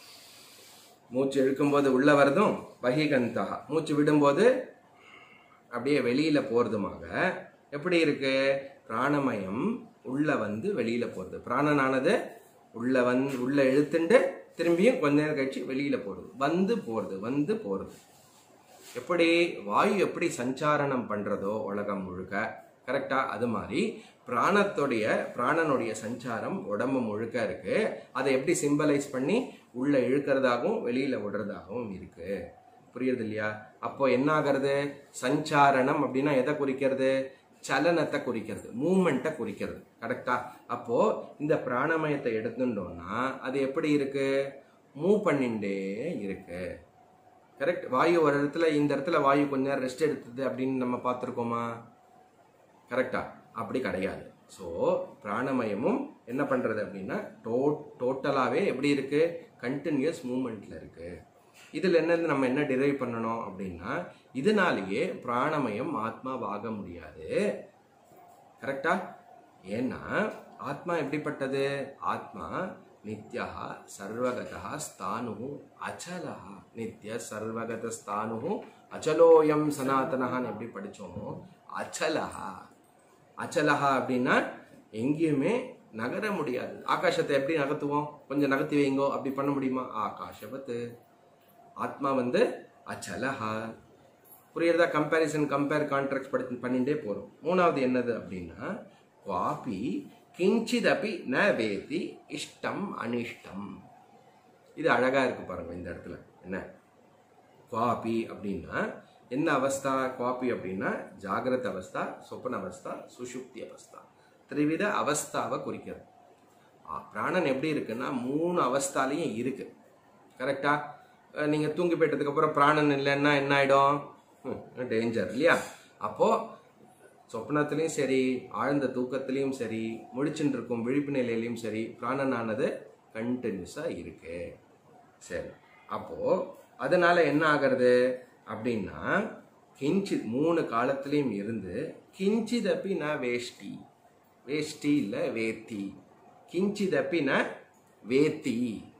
மூச்சு இழுக்கும்போது உள்ள வரதும் பகிகந்தஹா மூச்சு விடும்போது அப்படியே வெளியில போறதுமாக எப்படி இருக்கு பிராணமயம் உள்ள வந்து வெளியில போறது பிராணனானது உள்ள வந்து உள்ள இழுத்துண்டு திரும்பியும் கொஞ்ச நேரம் கழிச்சு வெளியில போறது வந்து போறது வந்து போறது எப்படி வாயு எப்படி சஞ்சாரணம் பண்றதோ உலகம் முழுக்க கரெக்டா அது மாதிரி பிராணத்துடைய பிராணனுடைய சஞ்சாரம் உடம்பு முழுக்க இருக்கு அதை எப்படி சிம்பலைஸ் பண்ணி உள்ள இழுக்கிறதாகவும் வெளியில விடுறதாகவும் இருக்கு புரியுறது இல்லையா அப்போ என்ன ஆகிறது சஞ்சாரணம் அப்படின்னா எதை குறிக்கிறது சலனத்தை குறிக்கிறது மூமெண்ட்டை குறிக்கிறது கரெக்டா அப்போ இந்த பிராணமயத்தை எடுத்துட்டோம்னா அது எப்படி இருக்கு மூவ் பண்ணிண்டே இருக்கு கரெக்ட் வாயு ஒரு இடத்துல இந்த இடத்துல வாயு கொஞ்ச நேரம் ரெஸ்ட் எடுத்தது அப்படின்னு நம்ம பார்த்துருக்கோமா கரெக்டா அப்படி கிடையாது ஸோ பிராணமயமும் என்ன பண்றது அப்படின்னா டோ டோட்டலாகவே எப்படி இருக்கு கண்டினியூஸ் மூமெண்ட்ல இருக்கு இதில் என்னது நம்ம என்ன டிரைவ் பண்ணணும் அப்படின்னா இதனாலேயே பிராணமயம் ஆத்மாவாக முடியாது கரெக்டா ஏன்னா ஆத்மா எப்படிப்பட்டது ஆத்மா நித்யா சர்வகதா ஸ்தானு அச்சலா நித்ய சர்வகத ஸ்தானு அச்சலோயம் சனாதனஹான்னு எப்படி படிச்சோமோ அச்சலஹா அச்சலஹா அப்படின்னா எங்கேயுமே நகர முடியாது ஆகாசத்தை எப்படி நகர்த்துவோம் கொஞ்சம் நகர்த்தி வைங்கோ அப்படி பண்ண முடியுமா ஆகாஷவத்து ஆத்மா வந்து அச்சலஹா புரியுறதா கம்பேரிசன் கம்பேர் கான்ட்ராக்ட் படி பண்ணிட்டே போகிறோம் மூணாவது என்னது அப்படின்னா குவாபி கிஞ்சிதபி ந வேதி இஷ்டம் அனிஷ்டம் இது அழகா இருக்கு பாருங்க இந்த இடத்துல என்ன குவாபி அப்படின்னா என்ன அவஸ்தா குவாபி அப்படின்னா ஜாகிரத அவஸ்தா சொப்பன அவஸ்தா சுஷுப்தி அவஸ்தா த்ரிவித அவஸ்தாவை குறிக்கிறது ஆ, பிராணன் எப்படி இருக்குன்னா மூணு அவஸ்தாலையும் இருக்கு கரெக்டா அஹ் நீங்க தூங்கி போயிட்டதுக்கு அப்புறம் பிராணன் இல்லைன்னா என்ன ஆயிடும் டேஞ்சர் இல்லையா அப்போ சொப்னத்திலையும் சரி ஆழ்ந்த தூக்கத்திலையும் சரி முழிச்சுட்டு இருக்கும் விழிப்பு நிலையிலையும் சரி பிராணனானது கண்டினியூஸா இருக்கு சரி அப்போ அதனால என்ன ஆகிறது அப்படின்னா கிஞ்சித் மூணு காலத்திலையும் இருந்து கிஞ்சிதப்பி ந வேஷ்டி வேஷ்டி இல்ல வேத்தி கிஞ்சிதப்பி ந வேத்தி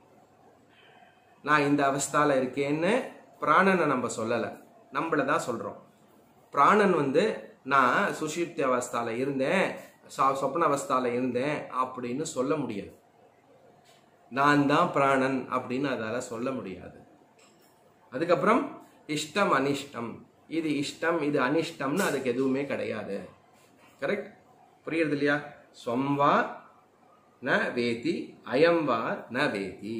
நான் இந்த அவஸ்தால இருக்கேன்னு பிராணனை நம்ம சொல்லலை நம்மள தான் சொல்றோம் பிராணன் வந்து நான் சுஷிப்தி அவஸ்தால இருந்தேன் சா- சொப்ன அவஸ்தால இருந்தேன் அப்படின்னு சொல்ல முடியாது நான் தான் பிராணன் அப்படின்னு அதால சொல்ல முடியாது அதுக்கப்புறம் இஷ்டம் அனிஷ்டம் இது இஷ்டம் இது அனிஷ்டம்னு அதுக்கு எதுவுமே கிடையாது கரெக்ட் புரியுறது இல்லையா ஸ்வம்வா ந வேதி அயம்வா ந வேதி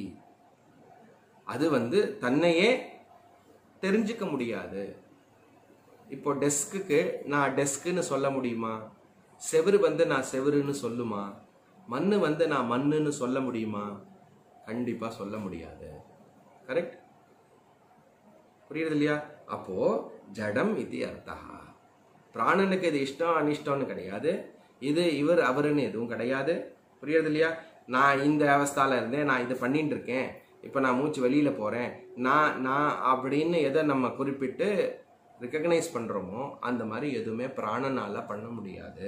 அது வந்து தன்னையே தெரிஞ்சுக்க முடியாது இப்போ டெஸ்க்குக்கு நான் டெஸ்க்குன்னு சொல்ல முடியுமா செவுரு வந்து நான் செவுருன்னு சொல்லுமா மண்ணு வந்து நான் மண்ணுன்னு சொல்ல முடியுமா கண்டிப்பா சொல்ல முடியாது கரெக்ட் புரியுது இல்லையா அப்போ ஜடம் இது அர்த்தா பிராணனுக்கு இது இஷ்டம் அனிஷ்டம்னு கிடையாது இது இவர் அவருன்னு எதுவும் கிடையாது புரியுறது இல்லையா நான் இந்த அவஸ்தால இருந்தேன் நான் இது பண்ணிட்டு இருக்கேன் இப்போ நான் மூச்சு வெளியில போறேன் நான் நான் அப்படின்னு எதை நம்ம குறிப்பிட்டு ரெக்கக்னைஸ் பண்றோமோ அந்த மாதிரி எதுவுமே பிராணனால பண்ண முடியாது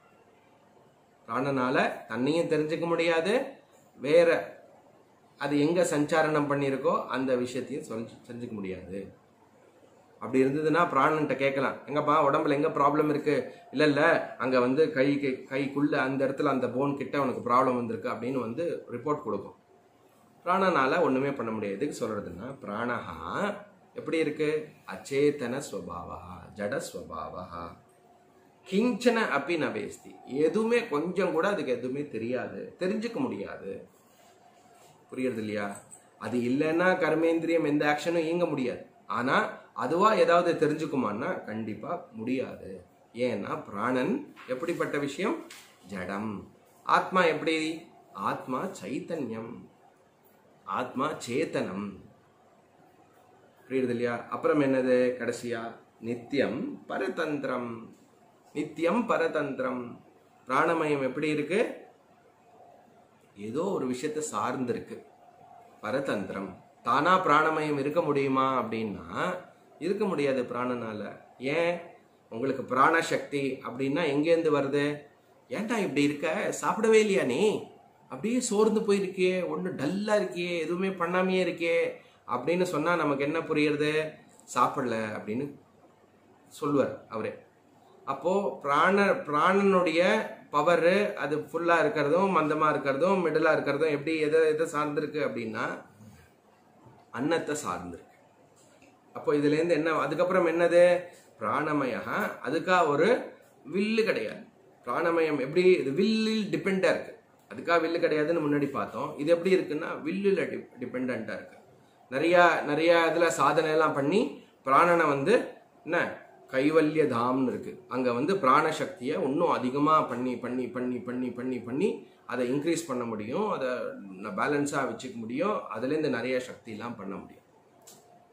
பிராணனால தன்னையும் தெரிஞ்சுக்க முடியாது வேற அது எங்க சஞ்சாரணம் பண்ணியிருக்கோ அந்த விஷயத்தையும் சொல் செஞ்சுக்க முடியாது அப்படி இருந்ததுன்னா பிராணன்ட்ட கேட்கலாம் எங்கப்பா உடம்புல எங்க ப்ராப்ளம் இருக்கு இல்ல இல்ல அங்க வந்து கை கை கைக்குள்ள அந்த இடத்துல அந்த போன் கிட்ட உனக்கு ப்ராப்ளம் வந்திருக்கு அப்படின்னு வந்து ரிப்போர்ட் கொடுக்கும் பிராணனால ஒண்ணுமே பண்ண முடியாது எதுக்கு சொல்றதுன்னா பிராணஹா எப்படி இருக்கு அச்சேதன ஸ்வபாவா ஜட ஸ்வபாவா கிஞ்சன அப்பி நவேஸ்தி எதுவுமே கொஞ்சம் கூட அதுக்கு எதுவுமே தெரியாது தெரிஞ்சுக்க முடியாது புரியுறது இல்லையா அது இல்லைன்னா கர்மேந்திரியம் எந்த ஆக்ஷனும் இயங்க முடியாது ஆனா அதுவா ஏதாவது தெரிஞ்சுக்குமான்னா கண்டிப்பா முடியாது ஏன்னா பிராணன் எப்படிப்பட்ட விஷயம் ஜடம் ஆத்மா எப்படி ஆத்மா சைத்தன்யம் ஆத்மா சேத்தனம் புரியுது இல்லையா அப்புறம் என்னது கடைசியா நித்தியம் பரதந்திரம் நித்தியம் பரதந்திரம் பிராணமயம் எப்படி இருக்கு ஏதோ ஒரு விஷயத்தை சார்ந்து இருக்கு பரதந்திரம் தானா பிராணமயம் இருக்க முடியுமா அப்படின்னா இருக்க முடியாது பிராணனால ஏன் உங்களுக்கு பிராணசக்தி அப்படின்னா எங்கேருந்து வருது ஏன்டா இப்படி இருக்க சாப்பிடவே இல்லையா நீ அப்படியே சோர்ந்து போயிருக்கியே ஒன்றும் டல்லா இருக்கியே எதுவுமே பண்ணாமையே இருக்கே அப்படின்னு சொன்னா நமக்கு என்ன புரியுறது சாப்பிடல அப்படின்னு சொல்லுவார் அவரே அப்போ பிராண பிராணனுடைய பவர் அது ஃபுல்லா இருக்கிறதும் மந்தமா இருக்கிறதும் மிடிலா இருக்கிறதும் எப்படி எதை எதை சார்ந்திருக்கு அப்படின்னா அன்னத்தை சார்ந்திருக்கு அப்போ இதுல இருந்து என்ன அதுக்கப்புறம் என்னது பிராணமயா அதுக்கா ஒரு வில்லு கிடையாது பிராணமயம் எப்படி இது வில்லில் டிபெண்டா இருக்கு அதுக்கா வில்லு கிடையாதுன்னு முன்னாடி பார்த்தோம் இது எப்படி இருக்குன்னா வில்லுல டிபெண்டா இருக்கு நிறைய நிறைய இதுல சாதனை எல்லாம் பண்ணி பிராணனை வந்து என்ன கைவல்ய தாம்னு இருக்கு அங்க வந்து பிராண சக்தியை இன்னும் அதிகமா பண்ணி பண்ணி பண்ணி பண்ணி பண்ணி பண்ணி அதை இன்க்ரீஸ் பண்ண முடியும் அதை பேலன்ஸா வச்சுக்க முடியும் அதுலேருந்து நிறைய சக்தி எல்லாம் பண்ண முடியும்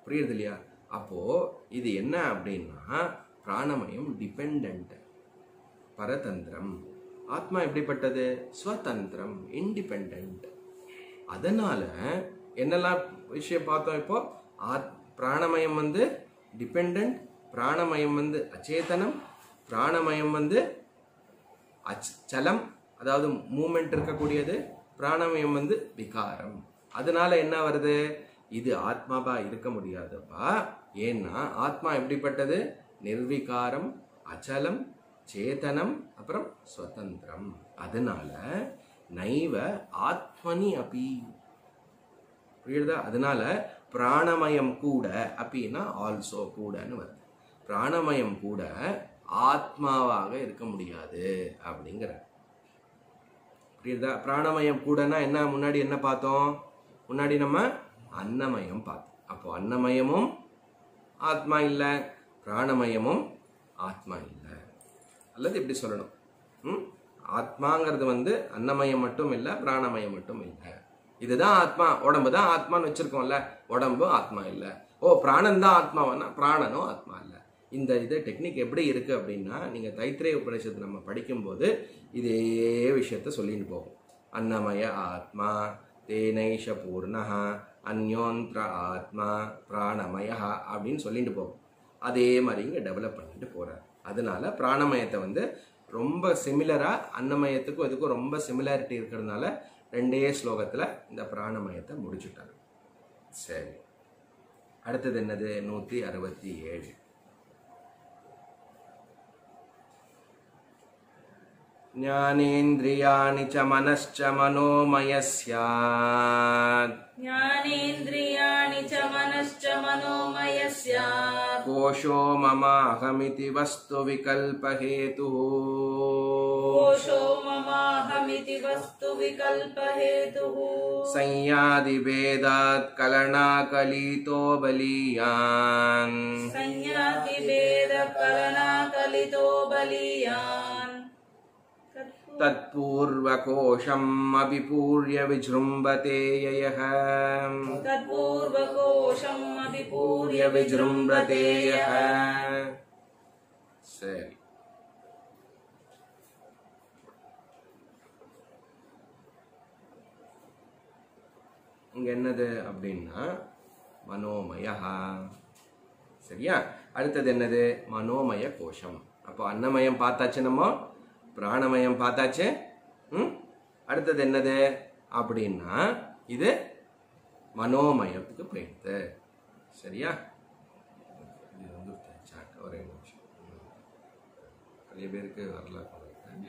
புரியுது இல்லையா அப்போ இது என்ன அப்படின்னா பிராணமயம் டிபெண்ட் பரதந்திரம் ஆத்மா எப்படிப்பட்டது ஸ்வதந்திரம் இண்டிபெண்ட் அதனால என்னெல்லாம் விஷயம் பார்த்தோம் இப்போ ஆத் பிராணமயம் வந்து டிபெண்ட் பிராணமயம் வந்து அச்சேதனம் பிராணமயம் வந்து அச் சலம் அதாவது மூமெண்ட் இருக்கக்கூடியது பிராணமயம் வந்து விகாரம் அதனால என்ன வருது இது ஆத்மாவா இருக்க முடியாதுப்பா ஏன்னா ஆத்மா எப்படிப்பட்டது நிர்விகாரம் அச்சலம் சேதனம் அப்புறம் சுதந்திரம் அதனால நைவ ஆத்மனி அபி புரியுதா அதனால பிராணமயம் கூட அப்படின்னா ஆல்சோ கூடன்னு வருது பிராணமயம் கூட ஆத்மாவாக இருக்க முடியாது அப்படிங்கிற புரியுதா பிராணமயம் கூடனா என்ன முன்னாடி என்ன பார்த்தோம் முன்னாடி நம்ம அன்னமயம் பார்த்தோம் அப்போ அன்னமயமும் ஆத்மா இல்லை பிராணமயமும் ஆத்மா இல்லை அல்லது இப்படி சொல்லணும் ம்? ஆத்மாங்கிறது வந்து அன்னமயம் மட்டும் இல்லை பிராணமயம் மட்டும் இல்லை இதுதான் ஆத்மா உடம்பு தான் ஆத்மான்னு வச்சிருக்கோம்ல உடம்பும் ஆத்மா இல்லை ஓ பிராணன் தான் ஆத்மாவானா பிராணனும் ஆத்மா இல்லை இந்த இது டெக்னிக் எப்படி இருக்கு அப்படின்னா நீங்க தைத்திரேய உபநிஷத்து நம்ம படிக்கும்போது இதே விஷயத்த சொல்லிட்டு போகும் அன்னமய ஆத்மா தேனைஷ பூர்ணஹ அந்யோந்திர ஆத்மா பிராணமய அப்படின்னு சொல்லிட்டு போகும் அதே மாதிரி இங்கே டெவலப் பண்ணிட்டு போறார் அதனால பிராணமயத்தை வந்து ரொம்ப சிமிலரா அன்னமயத்துக்கும் இதுக்கும் ரொம்ப சிமிலாரிட்டி இருக்கிறதுனால ரெண்டே ஸ்லோகத்துல இந்த பிராணமயத்தை முடிச்சுட்டார் சரி அடுத்தது என்னது நூத்தி அறுபத்தி ஏழு ज्ञानेन्द्रियाणि च मनश्च मनोमय स्यात् ज्ञानेन्द्रियाणि च मनश्च मनोमय स्यात् कोशो ममाहमिति वस्तु विकल्पहेतुः कोशो ममाहमिति वस्तु विकल्पहेतुः संयादिभेदात् कलनाकलितो बलीयान् संयाति वेदकलनाकलितो बलीयान् तत्पूर्वकोशम् अभिपूर्य विजृम्भते ययः तत्पूर्वकोशम् अभिपूर्य पूर्य विजृम्भते यः சரி இங்க என்னது அப்படின்னா மனோமய சரியா அடுத்தது என்னது மனோமய கோஷம் அப்போ அன்னமயம் பார்த்தாச்சு நம்ம பிராணமயம் பார்த்தாச்சு ம் அடுத்தது என்னது அப்படின்னா இது மனோமயத்துக்கு போயிடுது சரியா இது வந்து சாட் ஒரே நிமிஷம் ம். நிறைய பேருக்கு வரல போல இருக்கு.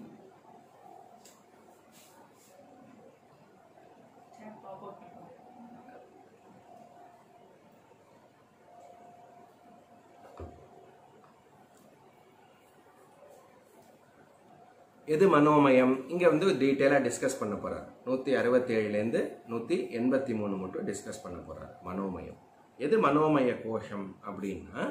எது மனோமயம் இங்க வந்து டீட்டெயிலா டிஸ்கஸ் பண்ண போறார் நூத்தி அறுபத்தி ஏழுலேருந்து நூத்தி எண்பத்தி மூணு மட்டும் டிஸ்கஸ் பண்ண போறார் மனோமயம் எது மனோமய கோஷம் அப்படின்னா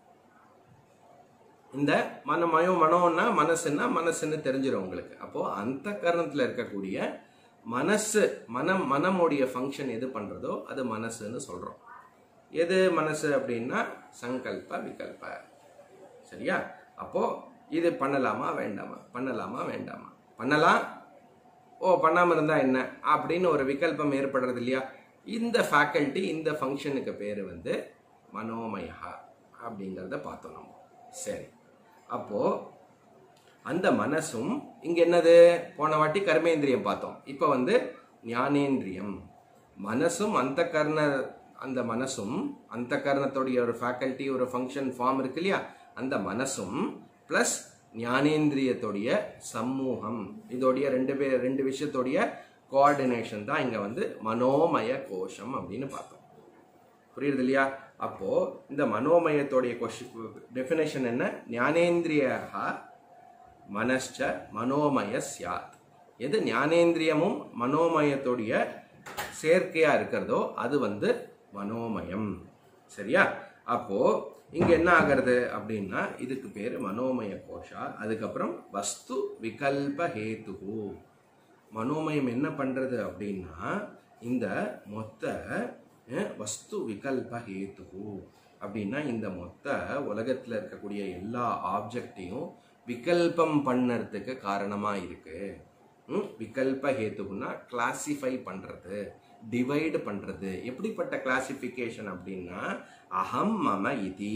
இந்த மனமயம் மனோன்னா மனசுன்னா மனசுன்னு தெரிஞ்சிடும் உங்களுக்கு அப்போ அந்த கரணத்துல இருக்கக்கூடிய மனசு மனம் மனமுடைய ஃபங்க்ஷன் எது பண்றதோ அது மனசுன்னு சொல்றோம் எது மனசு அப்படின்னா சங்கல்ப விகல்ப சரியா அப்போ இது பண்ணலாமா வேண்டாமா பண்ணலாமா வேண்டாமா பண்ணலாம் ஓ பண்ணாம இருந்தா என்ன அப்படின்னு ஒரு விகல்பம் ஏற்படுறது இல்லையா இந்த ஃபேக்கல்ட்டி இந்த ஃபங்க்ஷனுக்கு பேர் வந்து மனோமயா அப்படிங்கிறத பார்த்தோம் நம்ம சரி அப்போ அந்த மனசும் இங்க என்னது போன வாட்டி கர்மேந்திரியம் பார்த்தோம் இப்போ வந்து ஞானேந்திரியம் மனசும் அந்த கர்ண அந்த மனசும் அந்த கர்ணத்துடைய ஒரு ஃபேக்கல்ட்டி ஒரு ஃபங்க்ஷன் ஃபார்ம் இருக்கு இல்லையா அந்த மனசும் பிளஸ் ஞானேந்திரியத்துடைய சமூகம் இதோடைய ரெண்டு பேர் ரெண்டு விஷயத்துடைய கோஆர்டினேஷன் தான் இங்க வந்து மனோமய கோஷம் அப்படின்னு பார்த்தோம் புரியுது இல்லையா அப்போ இந்த மனோமயத்துடைய டெஃபினேஷன் என்ன ஞானேந்திரிய மனஷ்ச மனோமய சியாத் எது ஞானேந்திரியமும் மனோமயத்துடைய சேர்க்கையா இருக்கிறதோ அது வந்து மனோமயம் சரியா அப்போ இங்க என்ன ஆகிறது அப்படின்னா இதுக்கு பேரு மனோமய கோஷா அதுக்கப்புறம் வஸ்து விகல்ப ஹேதுகு மனோமயம் என்ன பண்றது அப்படின்னா இந்த மொத்த அஹ், வஸ்து விகல்ப ஹேத்து அப்படின்னா இந்த மொத்த உலகத்தில் இருக்கக்கூடிய எல்லா ஆப்ஜெக்டையும் விகல்பம் பண்ணறதுக்கு காரணமாக இருக்கு ம், விகல்ப ஹேத்துக்குன்னா கிளாசிஃபை பண்ணுறது டிவைடு பண்ணுறது எப்படிப்பட்ட கிளாசிஃபிகேஷன் அப்படின்னா அகம் மம இதி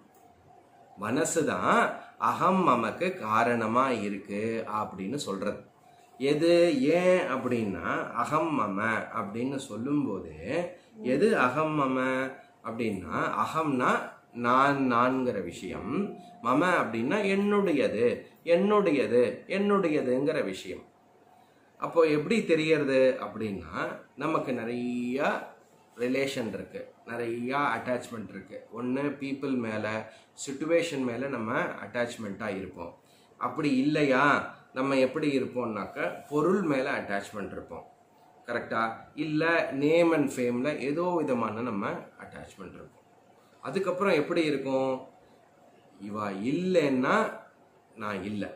மனசு தான் அகம் மமக்கு காரணமா இருக்கு அப்படின்னு சொல்றது எது ஏன் அப்படின்னா அகம் மம அப்படின்னு சொல்லும்போது எது அகம் மம அப்படின்னா அகம்னா நான் நான்கிற விஷயம் மம அப்படின்னா என்னுடையது என்னுடையது என்னுடையதுங்கிற விஷயம் அப்போ எப்படி தெரியறது அப்படின்னா நமக்கு நிறைய ரிலேஷன் இருக்கு நிறைய அட்டாச்மெண்ட் இருக்கு ஒன்று பீப்புள் மேலே சுச்சுவேஷன் மேலே நம்ம அட்டாச்மெண்ட்டாக இருப்போம் அப்படி இல்லையா நம்ம எப்படி இருப்போம்னாக்க பொருள் மேலே அட்டாச்மெண்ட் இருப்போம் கரெக்டா இல்லை நேம் அண்ட் ஃபேமில் ஏதோ விதமான நம்ம அட்டாச்மெண்ட் இருக்கும் அதுக்கப்புறம் எப்படி இருக்கும் இவா இல்லைன்னா நான் இல்லை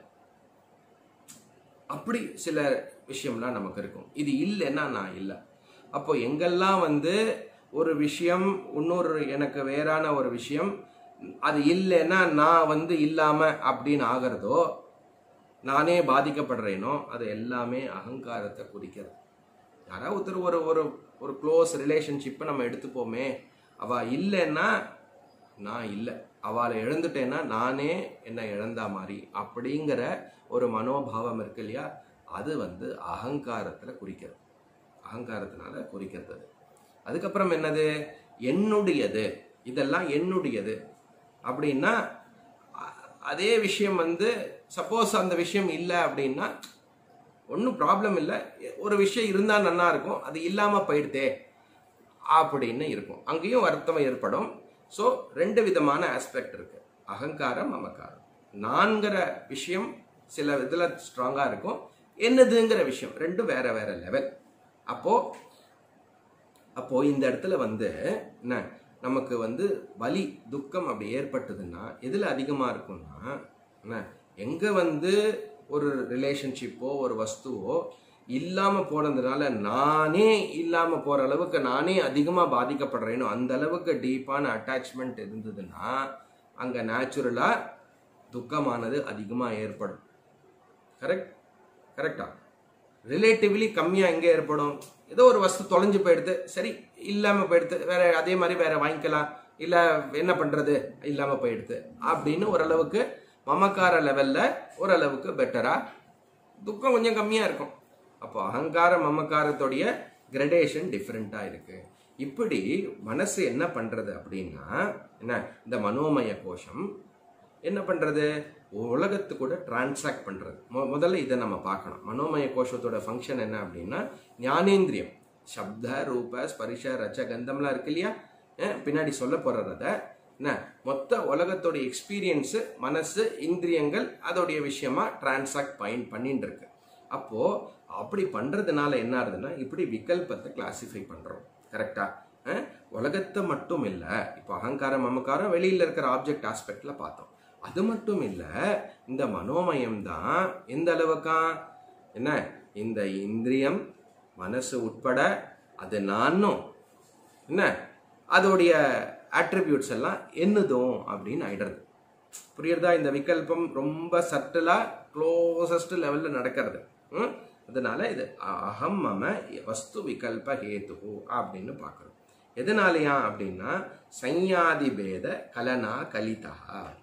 அப்படி சில விஷயம்லாம் நமக்கு இருக்கும் இது இல்லைன்னா நான் இல்லை அப்போ எங்கெல்லாம் வந்து ஒரு விஷயம் இன்னொரு எனக்கு வேறான ஒரு விஷயம் அது இல்லைன்னா நான் வந்து இல்லாம அப்படின்னு ஆகிறதோ நானே பாதிக்கப்படுறேனோ அது எல்லாமே அகங்காரத்தை குறிக்கிறது யாராவது ஒருத்தர் ஒரு ஒரு ஒரு க்ளோஸ் ரிலேஷன்ஷிப்பை நம்ம எடுத்துப்போமே அவ இல்லைன்னா நான் இல்லை அவளை இழந்துட்டேன்னா நானே என்னை இழந்தா மாதிரி அப்படிங்கிற ஒரு மனோபாவம் இருக்கு இல்லையா அது வந்து அகங்காரத்தில் குறிக்கிறது அகங்காரத்தினால குறிக்கிறது அது. அதுக்கப்புறம் என்னது என்னுடையது இதெல்லாம் என்னுடையது அப்படின்னா அ- அதே விஷயம் வந்து சப்போஸ் அந்த விஷயம் இல்லை அப்படின்னா ஒன்றும் ப்ராப்ளம் இல்லை ஒரு விஷயம் இருந்தால் நல்லா இருக்கும் அது இல்லாமல் போயிடுதே அப்படின்னு இருக்கும் அங்கேயும் வருத்தம் ஏற்படும் ஸோ ரெண்டு விதமான ஆஸ்பெக்ட் இருக்கு அகங்காரம் மமக்காரம் நான்கிற விஷயம் சில இதில் ஸ்ட்ராங்காக இருக்கும் என்னதுங்கிற விஷயம் ரெண்டும் வேற வேற லெவல் அப்போ அப்போ இந்த இடத்துல வந்து என்ன நமக்கு வந்து வலி துக்கம் அப்படி ஏற்பட்டதுன்னா எதுல அதிகமா இருக்கும்னா என்ன எங்க வந்து ஒரு ரிலேஷன்ஷிப்போ ஒரு வஸ்துவோ இல்லாம போனதுனால நானே இல்லாம போற அளவுக்கு நானே அதிகமா பாதிக்கப்படுறேனோ அந்த அளவுக்கு டீப்பான அட்டாச்மெண்ட் இருந்ததுன்னா அங்க நேச்சுரலா துக்கமானது அதிகமா ஏற்படும் கரெக்ட் கரெக்டா ரிலேட்டிவ்லி கம்மியாக எங்கே ஏற்படும் ஏதோ ஒரு வஸ்து தொலைஞ்சு போயிடுது சரி இல்லாமல் போயிடுது வேற அதே மாதிரி வேற வாங்கிக்கலாம் இல்லை என்ன பண்ணுறது இல்லாமல் போயிடுது அப்படின்னு ஓரளவுக்கு மமக்கார லெவலில் ஓரளவுக்கு பெட்டரா துக்கம் கொஞ்சம் கம்மியாக இருக்கும் அப்போ அகங்கார மமக்காரத்துடைய கிரடேஷன் டிஃப்ரெண்ட்டாக இருக்கு இப்படி மனசு என்ன பண்ணுறது அப்படின்னா என்ன இந்த மனோமய கோஷம் என்ன பண்றது உலகத்து கூட டிரான்சாக்ட் பண்றது மொ- முதல்ல இதை நம்ம பார்க்கணும் மனோமய கோஷத்தோட ஃபங்க்ஷன் என்ன அப்படின்னா ஞானேந்திரியம் சப்த ரூப ஸ்பரிஷ ரச்ச கந்தம்லாம் இருக்கு இல்லையா அஹ் பின்னாடி சொல்ல போறத என்ன மொத்த உலகத்தோட எக்ஸ்பீரியன்ஸ் மனசு இந்திரியங்கள் அதோடைய விஷயமா டிரான்சாக்ட் பயன் பண்ணிட்டு இருக்கு அப்போ அப்படி பண்றதுனால என்ன ஆகுதுன்னா இப்படி விகல்பத்தை கிளாசிஃபை பண்றோம் கரெக்டா அஹ் உலகத்தை மட்டும் இல்ல இப்போ அகங்காரம் மமக்காரம் வெளியில இருக்கிற ஆப்ஜெக்ட் ஆஸ்பெக்ட்ல பார்த்தோம் அது மட்டும் இல்ல இந்த மனோமயம் தான் எந்த அளவுக்கா என்ன இந்த இந்திரியம் மனசு உட்பட அது நானும் என்ன அதோடைய அட்ரிபியூட்ஸ் எல்லாம் என்னதும் அப்படின்னு ஆயிடுறது புரியுறதா இந்த விகல்பம் ரொம்ப சட்டலா க்ளோசஸ்ட் லெவல்ல நடக்கிறது ம்? அதனால இது அ- அகம் மம வஸ்து விகல்ப ஹேது அப்படின்னு பார்க்கறோம் எதனாலயா அப்படின்னா சையாதி பேத கலனா கலிதா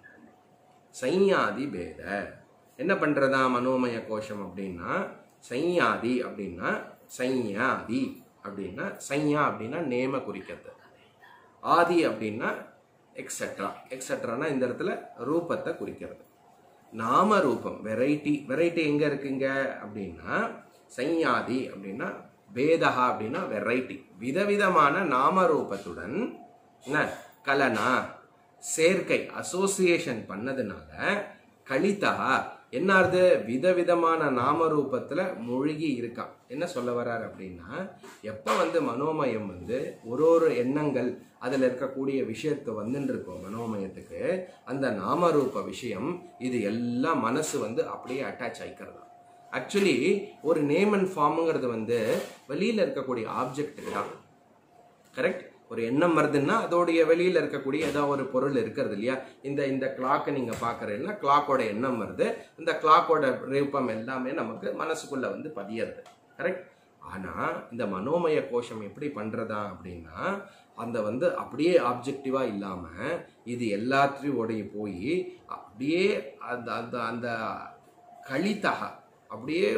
சையாதி பேத என்ன பண்றதா மனோமய கோஷம் அப்படின்னா சையாதி அப்படின்னா சையாதி அப்படின்னா சையா அப்படின்னா நேம குறிக்கிறது ஆதி அப்படின்னா எக்ஸெட்ரா எக்ஸெட்ரானா இந்த இடத்துல ரூபத்தை குறிக்கிறது நாம ரூபம் வெரைட்டி வெரைட்டி எங்க இருக்குங்க அப்படின்னா சையாதி அப்படின்னா பேதகா அப்படின்னா வெரைட்டி விதவிதமான நாம ரூபத்துடன் என்ன கலனா சேர்க்கை அசோசியேஷன் பண்ணதுனால கலிதா என்னாருது விதவிதமான நாம ரூபத்துல மூழ்கி இருக்கான் என்ன சொல்ல வர்றாரு அப்படின்னா எப்ப வந்து மனோமயம் வந்து ஒரு ஒரு எண்ணங்கள் அதுல இருக்கக்கூடிய விஷயத்தை வந்துட்டு இருக்கோம் மனோமயத்துக்கு அந்த நாமரூப விஷயம் இது எல்லாம் மனசு வந்து அப்படியே அட்டாச் ஆயிக்கிறதா ஆக்சுவலி ஒரு நேம் அண்ட் ஃபார்முங்கிறது வந்து வெளியில இருக்கக்கூடிய ஆப்ஜெக்ட்டுக்கு தான் கரெக்ட் ஒரு எண்ணம் வருதுன்னா அதோடைய வெளியில இருக்கக்கூடிய ஏதோ ஒரு பொருள் இருக்கிறது இல்லையா இந்த இந்த கிளாக்கை நீங்க பாக்குறீங்கன்னா கிளாக்கோட எண்ணம் வருது இந்த கிளாக்கோட ரூபம் எல்லாமே நமக்கு மனசுக்குள்ள வந்து பதியறது கரெக்ட் ஆனா இந்த மனோமய கோஷம் எப்படி பண்றதா அப்படின்னா அந்த வந்து அப்படியே ஆப்ஜெக்டிவா இல்லாம இது எல்லாத்தையோடைய போய் அப்படியே அந்த அந்த அந்த கழித்தக அப்படியே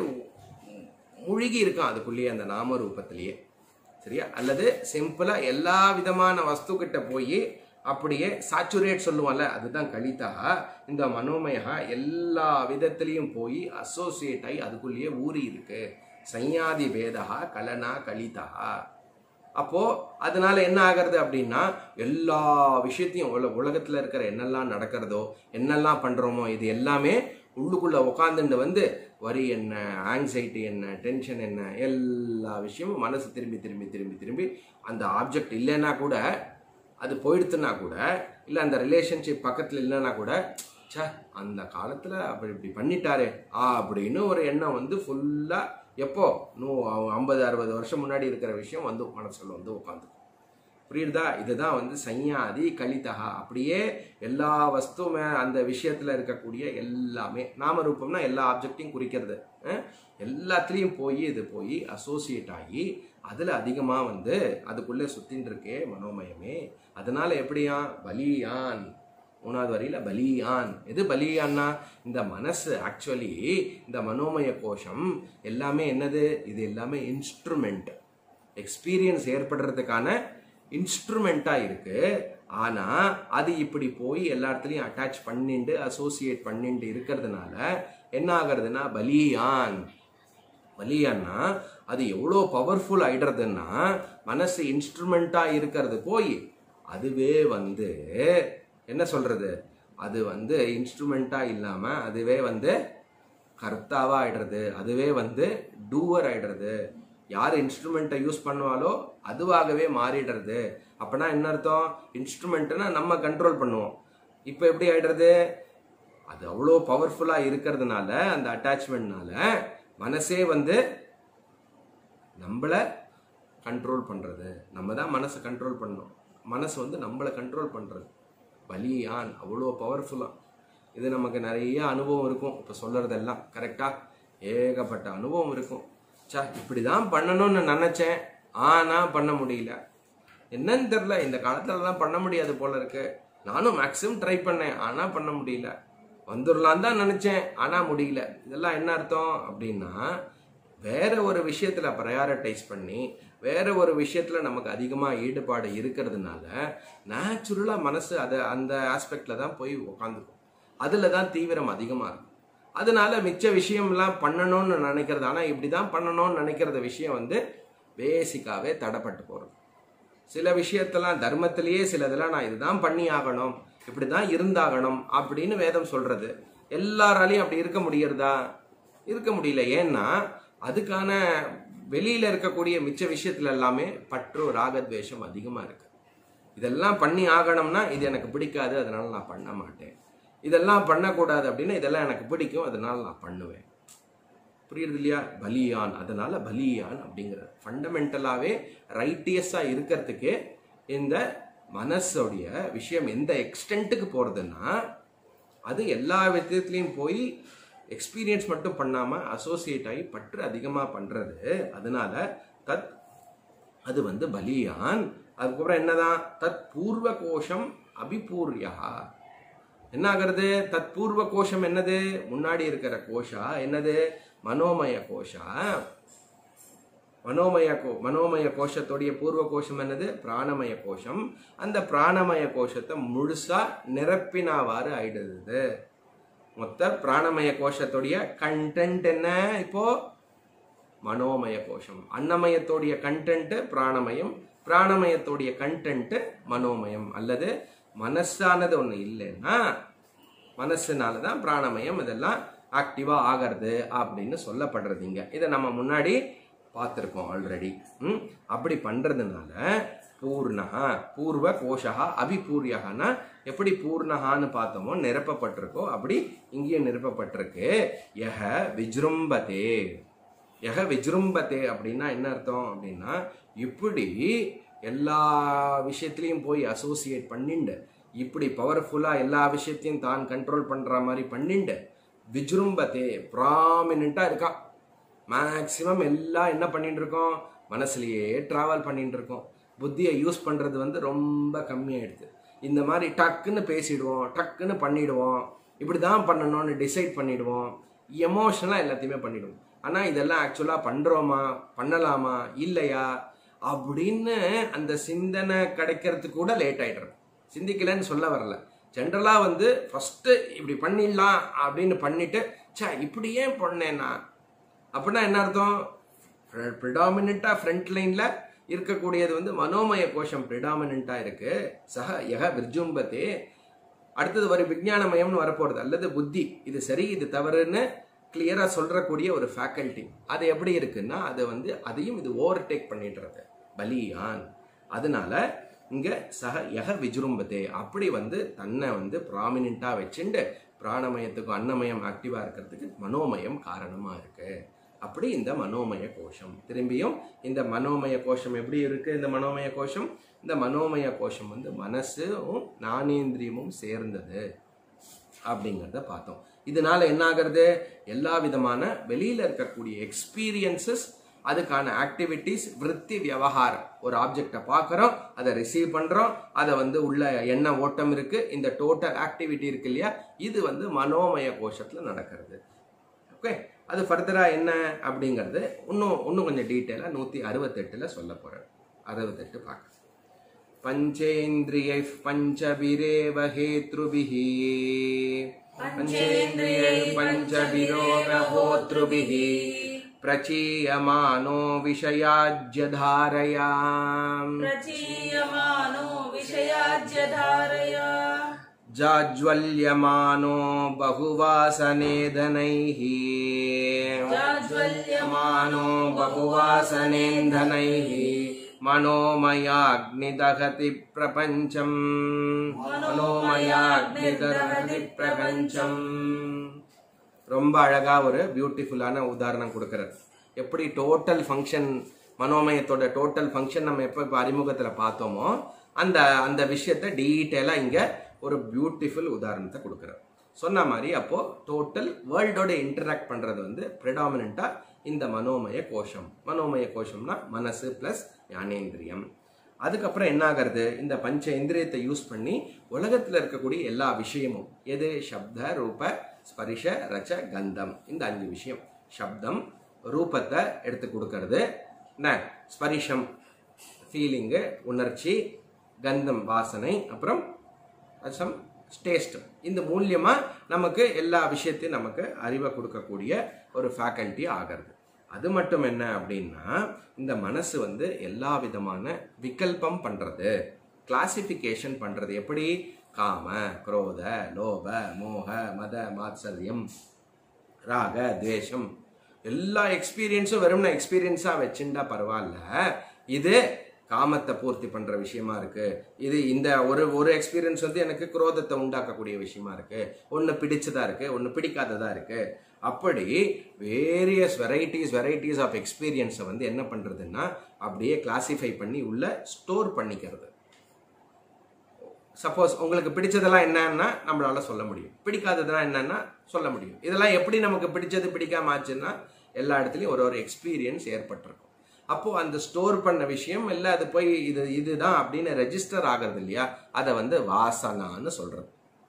முழுகி இருக்கான் அதுக்குள்ளேயே அந்த நாம ரூபத்திலேயே சரியா அல்லது சிம்பிளா எல்லா விதமான வஸ்து கிட்ட போய் அப்படியே சாச்சுரேட் சொல்லுவோம்ல அதுதான் கலிதா இந்த மனோமயா எல்லா விதத்திலையும் போய் அசோசியேட் ஆகி அதுக்குள்ளேயே ஊறி இருக்கு சையாதி பேதா கலனா கலிதா அப்போ அதனால என்ன ஆகிறது அப்படின்னா எல்லா விஷயத்தையும் உல உலகத்துல இருக்கிற என்னெல்லாம் நடக்கிறதோ என்னெல்லாம் பண்றோமோ இது எல்லாமே உள்ளுக்குள்ள உட்காந்துட்டு வந்து வரி என்ன ஆங்ஸைட்டி என்ன டென்ஷன் என்ன எல்லா விஷயமும் மனசு திரும்பி திரும்பி திரும்பி திரும்பி அந்த ஆப்ஜெக்ட் இல்லைன்னா கூட அது போயிடுத்துனா கூட இல்லை அந்த ரிலேஷன்ஷிப் பக்கத்தில் இல்லைன்னா கூட ச்சே அந்த காலத்தில் அப்படி இப்படி பண்ணிட்டாரே ஆ அப்படின்னு ஒரு எண்ணம் வந்து ஃபுல்லாக எப்போ நூ ஐம்பது அறுபது வருஷம் முன்னாடி இருக்கிற விஷயம் வந்து மனசுல வந்து உட்காந்து புரியுதா இதுதான் வந்து சையாதி கலிதகா அப்படியே எல்லா வஸ்துமே அந்த விஷயத்துல இருக்கக்கூடிய எல்லாமே நாமரூபம்னா எல்லா ஆப்ஜெக்டையும் குறிக்கிறது அஹ்? எல்லாத்துலேயும் போய் இது போய் அசோசியேட் ஆகி அதில் அதிகமாக வந்து அதுக்குள்ளே சுத்தின்னு இருக்கே மனோமயமே அதனால எப்படியா பலியான் மூணாவது வரியில பலியான் எது பலியான்னா இந்த மனசு ஆக்சுவலி இந்த மனோமய கோஷம் எல்லாமே என்னது இது எல்லாமே இன்ஸ்ட்ருமெண்ட் எக்ஸ்பீரியன்ஸ் ஏற்படுறதுக்கான இன்ஸ்ட்ருமெண்ட்டா இருக்கு ஆனா அது இப்படி போய் எல்லா இடத்துலயும் அட்டாச் பண்ணிண்டு அசோசியேட் பண்ணிண்டு இருக்கிறதுனால என்ன ஆகுறதுன்னா பலியான் பலியான்னா அது எவ்வளோ பவர்ஃபுல் ஆயிடுறதுன்னா மனசு இன்ஸ்ட்ருமெண்ட்டா இருக்கிறது போய் அதுவே வந்து என்ன சொல்றது அது வந்து இன்ஸ்ட்ருமெண்ட்டா இல்லாம அதுவே வந்து கர்த்தாவா ஆயிடுறது அதுவே வந்து டூவர் ஆயிடுறது யார் இன்ஸ்ட்ருமெண்ட்டை யூஸ் பண்ணுவாலோ அதுவாகவே மாறிடுறது அப்பனா என்ன அர்த்தம் இன்ஸ்ட்ருமெண்ட்னா நம்ம கண்ட்ரோல் பண்ணுவோம் இப்போ எப்படி ஆயிடுறது அது அவ்வளோ பவர்ஃபுல்லாக இருக்கிறதுனால அந்த அட்டாச்மெண்ட்னால மனசே வந்து நம்மள கண்ட்ரோல் பண்ணுறது நம்ம தான் மனசை கண்ட்ரோல் பண்ணணும் மனசு வந்து நம்மளை கண்ட்ரோல் பண்ணுறது பலியான் அவ்வளோ பவர்ஃபுல்லாக இது நமக்கு நிறைய அனுபவம் இருக்கும் இப்போ சொல்கிறதெல்லாம் கரெக்டாக ஏகப்பட்ட அனுபவம் இருக்கும் சா இப்படி தான் பண்ணணும்னு நினச்சேன் ஆனால் பண்ண முடியல என்னன்னு தெரில இந்த காலத்துலலாம் பண்ண முடியாது போல இருக்கு நானும் மேக்ஸிமம் ட்ரை பண்ணேன் ஆனால் பண்ண முடியல வந்துடலாம் தான் நினச்சேன் ஆனால் முடியல இதெல்லாம் என்ன அர்த்தம் அப்படின்னா வேற ஒரு விஷயத்துல ப்ரையாரிட்டைஸ் பண்ணி வேற ஒரு விஷயத்துல நமக்கு அதிகமாக ஈடுபாடு இருக்கிறதுனால நேச்சுரலாக மனசு அதை அந்த ஆஸ்பெக்ட்ல தான் போய் உக்காந்துக்கும் அதில் தான் தீவிரம் அதிகமாக இருக்கும் அதனால மிச்ச விஷயம்லாம் பண்ணணும்னு நினைக்கிறது ஆனால் இப்படி தான் பண்ணணும்னு நினைக்கிறத விஷயம் வந்து பேசிக்காவே தடைப்பட்டு போகிறது சில விஷயத்தெல்லாம் தர்மத்திலேயே சிலதெல்லாம் நான் இதுதான் பண்ணி ஆகணும் இப்படி தான் இருந்தாகணும் அப்படின்னு வேதம் சொல்றது எல்லாராலையும் அப்படி இருக்க முடியறதா இருக்க முடியல ஏன்னா அதுக்கான வெளியில இருக்கக்கூடிய மிச்ச விஷயத்துல எல்லாமே பற்று ராகத்வேஷம் அதிகமா இருக்கு இதெல்லாம் பண்ணி ஆகணும்னா இது எனக்கு பிடிக்காது அதனால நான் பண்ண மாட்டேன் இதெல்லாம் பண்ணக்கூடாது அப்படின்னா இதெல்லாம் எனக்கு பிடிக்கும் அதனால நான் பண்ணுவேன் புரியுது இல்லையா பலியான் அதனால பலியான் அப்படிங்கிற ஃபண்டமெண்டலாகவே ரைட்டியஸாக இருக்கிறதுக்கு இந்த மனசோடைய விஷயம் எந்த எக்ஸ்டென்ட்டுக்கு போகிறதுன்னா அது எல்லா விதத்துலேயும் போய் எக்ஸ்பீரியன்ஸ் மட்டும் பண்ணாமல் அசோசியேட் ஆகி பற்று அதிகமாக பண்ணுறது அதனால தத் அது வந்து பலியான் அதுக்கப்புறம் என்னதான் தத் பூர்வ கோஷம் அபிபூர்யா என்ன ஆகிறது தத் பூர்வ கோஷம் என்னது முன்னாடி இருக்கிற கோஷா என்னது மனோமய கோஷா மனோமய கோ மனோமய கோஷத்துடைய பூர்வ கோஷம் என்னது பிராணமய கோஷம் அந்த பிராணமய கோஷத்தை முழுசா நிரப்பினாவாறு ஆயிடுது மொத்த பிராணமய கோஷத்துடைய கண்டென்ட் என்ன இப்போ மனோமய கோஷம் அன்னமயத்தோடைய கண்டென்ட் பிராணமயம் பிராணமயத்தோடைய கண்டென்ட் மனோமயம் அல்லது மனசானது ஒன்று இல்லைன்னா மனசுனால தான் பிராணமயம் இதெல்லாம் ஆக்டிவாக ஆகிறது அப்படின்னு சொல்லப்படுறது இங்க இதை நம்ம முன்னாடி பார்த்துருக்கோம் ஆல்ரெடி ம் அப்படி பண்ணுறதுனால பூர்ணஹா பூர்வ கோஷகா அபிபூர்யகனா எப்படி பூர்ணஹான்னு பார்த்தோமோ நிரப்பப்பட்டிருக்கோ அப்படி இங்கேயும் நிரப்பப்பட்டிருக்கு யஹ விஜృంభதே யக விஜృంభதே அப்படின்னா என்ன அர்த்தம் அப்படின்னா இப்படி எல்லா விஷயத்துலையும் போய் அசோசியேட் பண்ணிண்டு இப்படி பவர்ஃபுல்லாக எல்லா விஷயத்தையும் தான் கண்ட்ரோல் பண்ணுற மாதிரி பண்ணிண்டு விஜృంభத்தே ப்ராமினெண்ட்டாக இருக்கான் மேக்ஸிமம் எல்லாம் என்ன பண்ணிட்டு இருக்கோம் மனசுலயே ட்ராவல் பண்ணிட்டு இருக்கோம் புத்தியை யூஸ் பண்ணுறது வந்து ரொம்ப கம்மியாயிடுது இந்த மாதிரி டக்குன்னு பேசிடுவோம் டக்குன்னு பண்ணிடுவோம் இப்படி தான் பண்ணணும்னு டிசைட் பண்ணிடுவோம் எமோஷனலாக எல்லாத்தையுமே பண்ணிடுவோம் ஆனால் இதெல்லாம் ஆக்சுவலாக பண்ணுறோமா பண்ணலாமா இல்லையா அப்படின்னு அந்த சிந்தனை கிடைக்கிறதுக்கு கூட லேட் ஆயிடுறது சிந்திக்கலன்னு சொல்ல வரல ஜென்ரலாக வந்து ஃபஸ்ட்டு இப்படி பண்ணிடலாம் அப்படின்னு பண்ணிட்டு ச்சே இப்படி ஏன் பண்ணேன்னா அப்படின்னா என்ன அர்த்தம் ப்ரிடாமினண்ட்டாக ஃப்ரண்ட் லைனில் இருக்கக்கூடியது வந்து மனோமய கோஷம் ப்ரிடாமினண்ட்டாக இருக்கு சக யக விர்ஜும்பத்தே அடுத்தது வரும் விஞ்ஞானமயம்னு வரப்போகிறது அல்லது புத்தி இது சரி இது தவறுன்னு கிளியராக சொல்றக்கூடிய ஒரு ஃபேக்கல்ட்டி அது எப்படி இருக்குன்னா அது வந்து அதையும் இது ஓவர்டேக் பண்ணிடுறது பலியான் அதனால இங்க சக யக விஜృంభத்தே அப்படி வந்து தன்னை வந்து ப்ராமினெண்ட்டாக வச்சுண்டு பிராணமயத்துக்கும் அன்னமயம் ஆக்டிவாக இருக்கிறதுக்கு மனோமயம் காரணமாக இருக்கு அப்படி இந்த மனோமய கோஷம் திரும்பியும் இந்த மனோமய கோஷம் எப்படி இருக்கு இந்த மனோமய கோஷம் இந்த மனோமய கோஷம் வந்து மனசும் ஞானேந்திரியமும் சேர்ந்தது அப்படிங்கிறத பார்த்தோம் இதனால என்ன ஆகிறது எல்லா விதமான வெளியில இருக்கக்கூடிய எக்ஸ்பீரியன்சஸ் அதுக்கான ஆக்டிவிட்டிஸ் விருத்தி விவகாரம் ஒரு ஆப்ஜெக்டை பார்க்குறோம் அதை ரிசீவ் பண்ணுறோம் அதை வந்து உள்ள எண்ண ஓட்டம் இருக்கு இந்த டோட்டல் ஆக்டிவிட்டி இருக்கு இல்லையா இது வந்து மனோமய கோஷத்தில் நடக்கிறது ஓகே அது ஃபர்தராக என்ன அப்படிங்கிறது இன்னும் இன்னும் கொஞ்சம் டீட்டெயிலாக நூற்றி அறுபத்தெட்டில் சொல்ல போகிறேன் அறுபத்தெட்டு பார்க்க பஞ்சேந்திரியை பஞ்சபிரேவ ஹேத்ருபிः பஞ்சேந்திரியை பஞ்சபிரோகஹோத்ருபிः பிரச்சீயமானோ விஷயாஜ்யதாரயா प्रचीयमानो विषयाज्यधारया जाज्वल्यमानो बहुवासनेधनैः जाज्वल्यमानो बहुवासनेन्धनैः मनोमयाग्निदहति प्रपञ्चम् मनोमयाग्निदहति प्रपञ्चम् ரொம்ப அழகா ஒரு பியூட்டிஃபுல்லான உதாரணம் கொடுக்கறது எப்படி டோட்டல் ஃபங்க்ஷன் மனோமயத்தோட டோட்டல் ஃபங்க்ஷன் நம்ம எப்போ இப்போ அறிமுகத்தில் பார்த்தோமோ அந்த அந்த விஷயத்தை டீட்டெயிலாக இங்கே ஒரு பியூட்டிஃபுல் உதாரணத்தை கொடுக்குறார் சொன்ன மாதிரி அப்போ டோட்டல் வேர்ல்டோட இன்டராக்ட் பண்ணுறது வந்து ப்ரிடாமினண்ட்டாக இந்த மனோமய கோஷம் மனோமய கோஷம்னா மனசு ப்ளஸ் ஞானேந்திரியம் அதுக்கப்புறம் என்ன ஆகிறது இந்த பஞ்ச இந்திரியத்தை யூஸ் பண்ணி உலகத்தில் இருக்கக்கூடிய எல்லா விஷயமும் எது சப்த ரூப ஸ்பரிஷ ரச்ச கந்தம் இந்த அஞ்சு விஷயம் சப்தம் ரூபத்தை எடுத்து கொடுக்கறது என்ன ஸ்பரிஷம் ஃபீலிங்கு உணர்ச்சி கந்தம் வாசனை அப்புறம் ரசம் டேஸ்ட் இந்த மூலியமா நமக்கு எல்லா விஷயத்தையும் நமக்கு அறிவை கொடுக்கக்கூடிய ஒரு ஃபேக்கல்ட்டி ஆகிறது அது மட்டும் என்ன அப்படின்னா இந்த மனசு வந்து எல்லா விதமான விகல்பம் பண்றது கிளாசிஃபிகேஷன் பண்றது எப்படி காம குரோத லோப மோக மத மாத்சல்யம் ராக துவேஷம் எல்லா எக்ஸ்பீரியன்ஸும் வெறும்னா எக்ஸ்பீரியன்ஸாக வச்சுட்டா பரவாயில்ல இது காமத்தை பூர்த்தி பண்ற விஷயமா இருக்கு இது இந்த ஒரு ஒரு எக்ஸ்பீரியன்ஸ் வந்து எனக்கு குரோதத்தை உண்டாக்கக்கூடிய விஷயமா இருக்கு ஒன்று பிடிச்சதா இருக்கு ஒன்று பிடிக்காததா இருக்கு அப்படி வேரியஸ் வெரைட்டிஸ் வெரைட்டிஸ் ஆஃப் எக்ஸ்பீரியன்ஸை வந்து என்ன பண்றதுன்னா அப்படியே கிளாசிஃபை பண்ணி உள்ள ஸ்டோர் பண்ணிக்கிறது சப்போஸ் உங்களுக்கு பிடிச்சதெல்லாம் என்னன்னா நம்மளால சொல்ல முடியும் பிடிக்காததெல்லாம் என்னன்னா சொல்ல முடியும் இதெல்லாம் எப்படி நமக்கு பிடிச்சது பிடிக்காம ஆச்சுன்னா எல்லா இடத்துலையும் ஒரு ஒரு எக்ஸ்பீரியன்ஸ் ஏற்பட்டிருக்கும் அப்போ அந்த ஸ்டோர் பண்ண விஷயம் இல்லை அது போய் இது இதுதான் அப்படின்னு ரெஜிஸ்டர் ஆகிறது இல்லையா அதை வந்து வாசனான்னு சொல்றது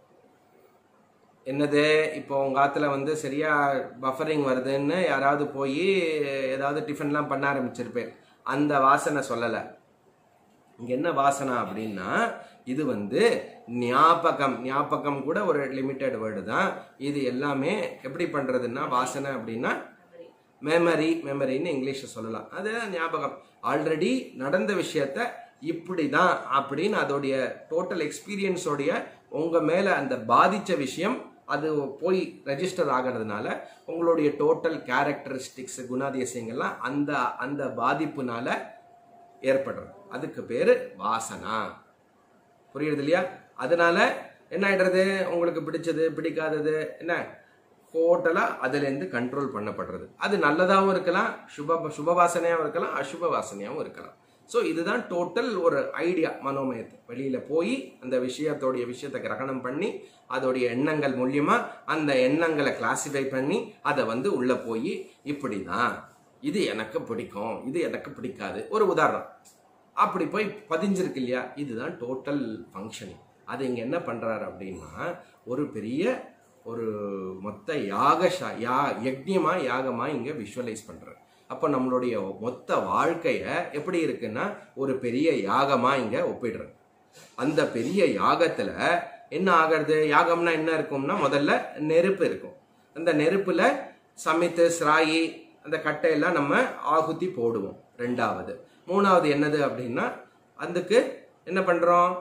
என்னது இப்போ உங்க ஆத்துல வந்து சரியா பஃபரிங் வருதுன்னு யாராவது போய் ஏதாவது டிஃபன்லாம் பண்ண ஆரம்பிச்சிருப்பேன் அந்த வாசனை சொல்லலை இங்க என்ன வாசனா அப்படின்னா இது வந்து ஞாபகம் ஞாபகம் கூட ஒரு லிமிட்டெட் வேர்டு தான் இது எல்லாமே எப்படி பண்றதுன்னா வாசனை அப்படின்னா மெமரி மெமரின்னு இங்கிலீஷில் சொல்லலாம் அது ஞாபகம் ஆல்ரெடி நடந்த விஷயத்த இப்படி தான் அப்படின்னு அதோடைய டோட்டல் எக்ஸ்பீரியன்ஸோடைய உங்க மேல அந்த பாதிச்ச விஷயம் அது போய் ரெஜிஸ்டர் ஆகிறதுனால உங்களுடைய டோட்டல் கேரக்டரிஸ்டிக்ஸ் குணாதிசயங்கள்லாம் அந்த அந்த பாதிப்புனால ஏற்படுறது அதுக்கு பேரு வாசனா புரியுறது இல்லையா அதனால என்ன ஆயிடுறது உங்களுக்கு பிடிச்சது பிடிக்காதது என்ன டோட்டலா அதுல இருந்து கண்ட்ரோல் பண்ணப்படுறது அது நல்லதாகவும் இருக்கலாம் சுப சுப வாசனையாகவும் இருக்கலாம் அசுப வாசனையாகவும் இருக்கலாம் ஸோ இதுதான் டோட்டல் ஒரு ஐடியா மனோமயத்தை வெளியில போய் அந்த விஷயத்தோடைய விஷயத்தை கிரகணம் பண்ணி அதோடைய எண்ணங்கள் மூலியமா அந்த எண்ணங்களை கிளாசிஃபை பண்ணி அதை வந்து உள்ள போய் இப்படிதான் இது எனக்கு பிடிக்கும் இது எனக்கு பிடிக்காது ஒரு உதாரணம் அப்படி போய் பதிஞ்சிருக்கு இல்லையா இதுதான் டோட்டல் ஃபங்க்ஷனிங் அது இங்க என்ன பண்றாரு அப்படின்னா ஒரு பெரிய ஒரு மொத்த யாக சா- யா யக்ஞமா யாகமா இங்க விஷுவலைஸ் பண்றாரு அப்போ நம்மளுடைய மொத்த வாழ்க்கைய எப்படி இருக்குன்னா ஒரு பெரிய யாகமா இங்க ஒப்பிடுறாரு அந்த பெரிய யாகத்துல என்ன ஆகிறது யாகம்னா என்ன இருக்கும்னா முதல்ல நெருப்பு இருக்கும் அந்த நெருப்புல சமைத்து சிராயி அந்த கட்டையெல்லாம் நம்ம ஆகுதி போடுவோம் ரெண்டாவது மூணாவது என்னது அப்படின்னா அதுக்கு என்ன பண்றோம்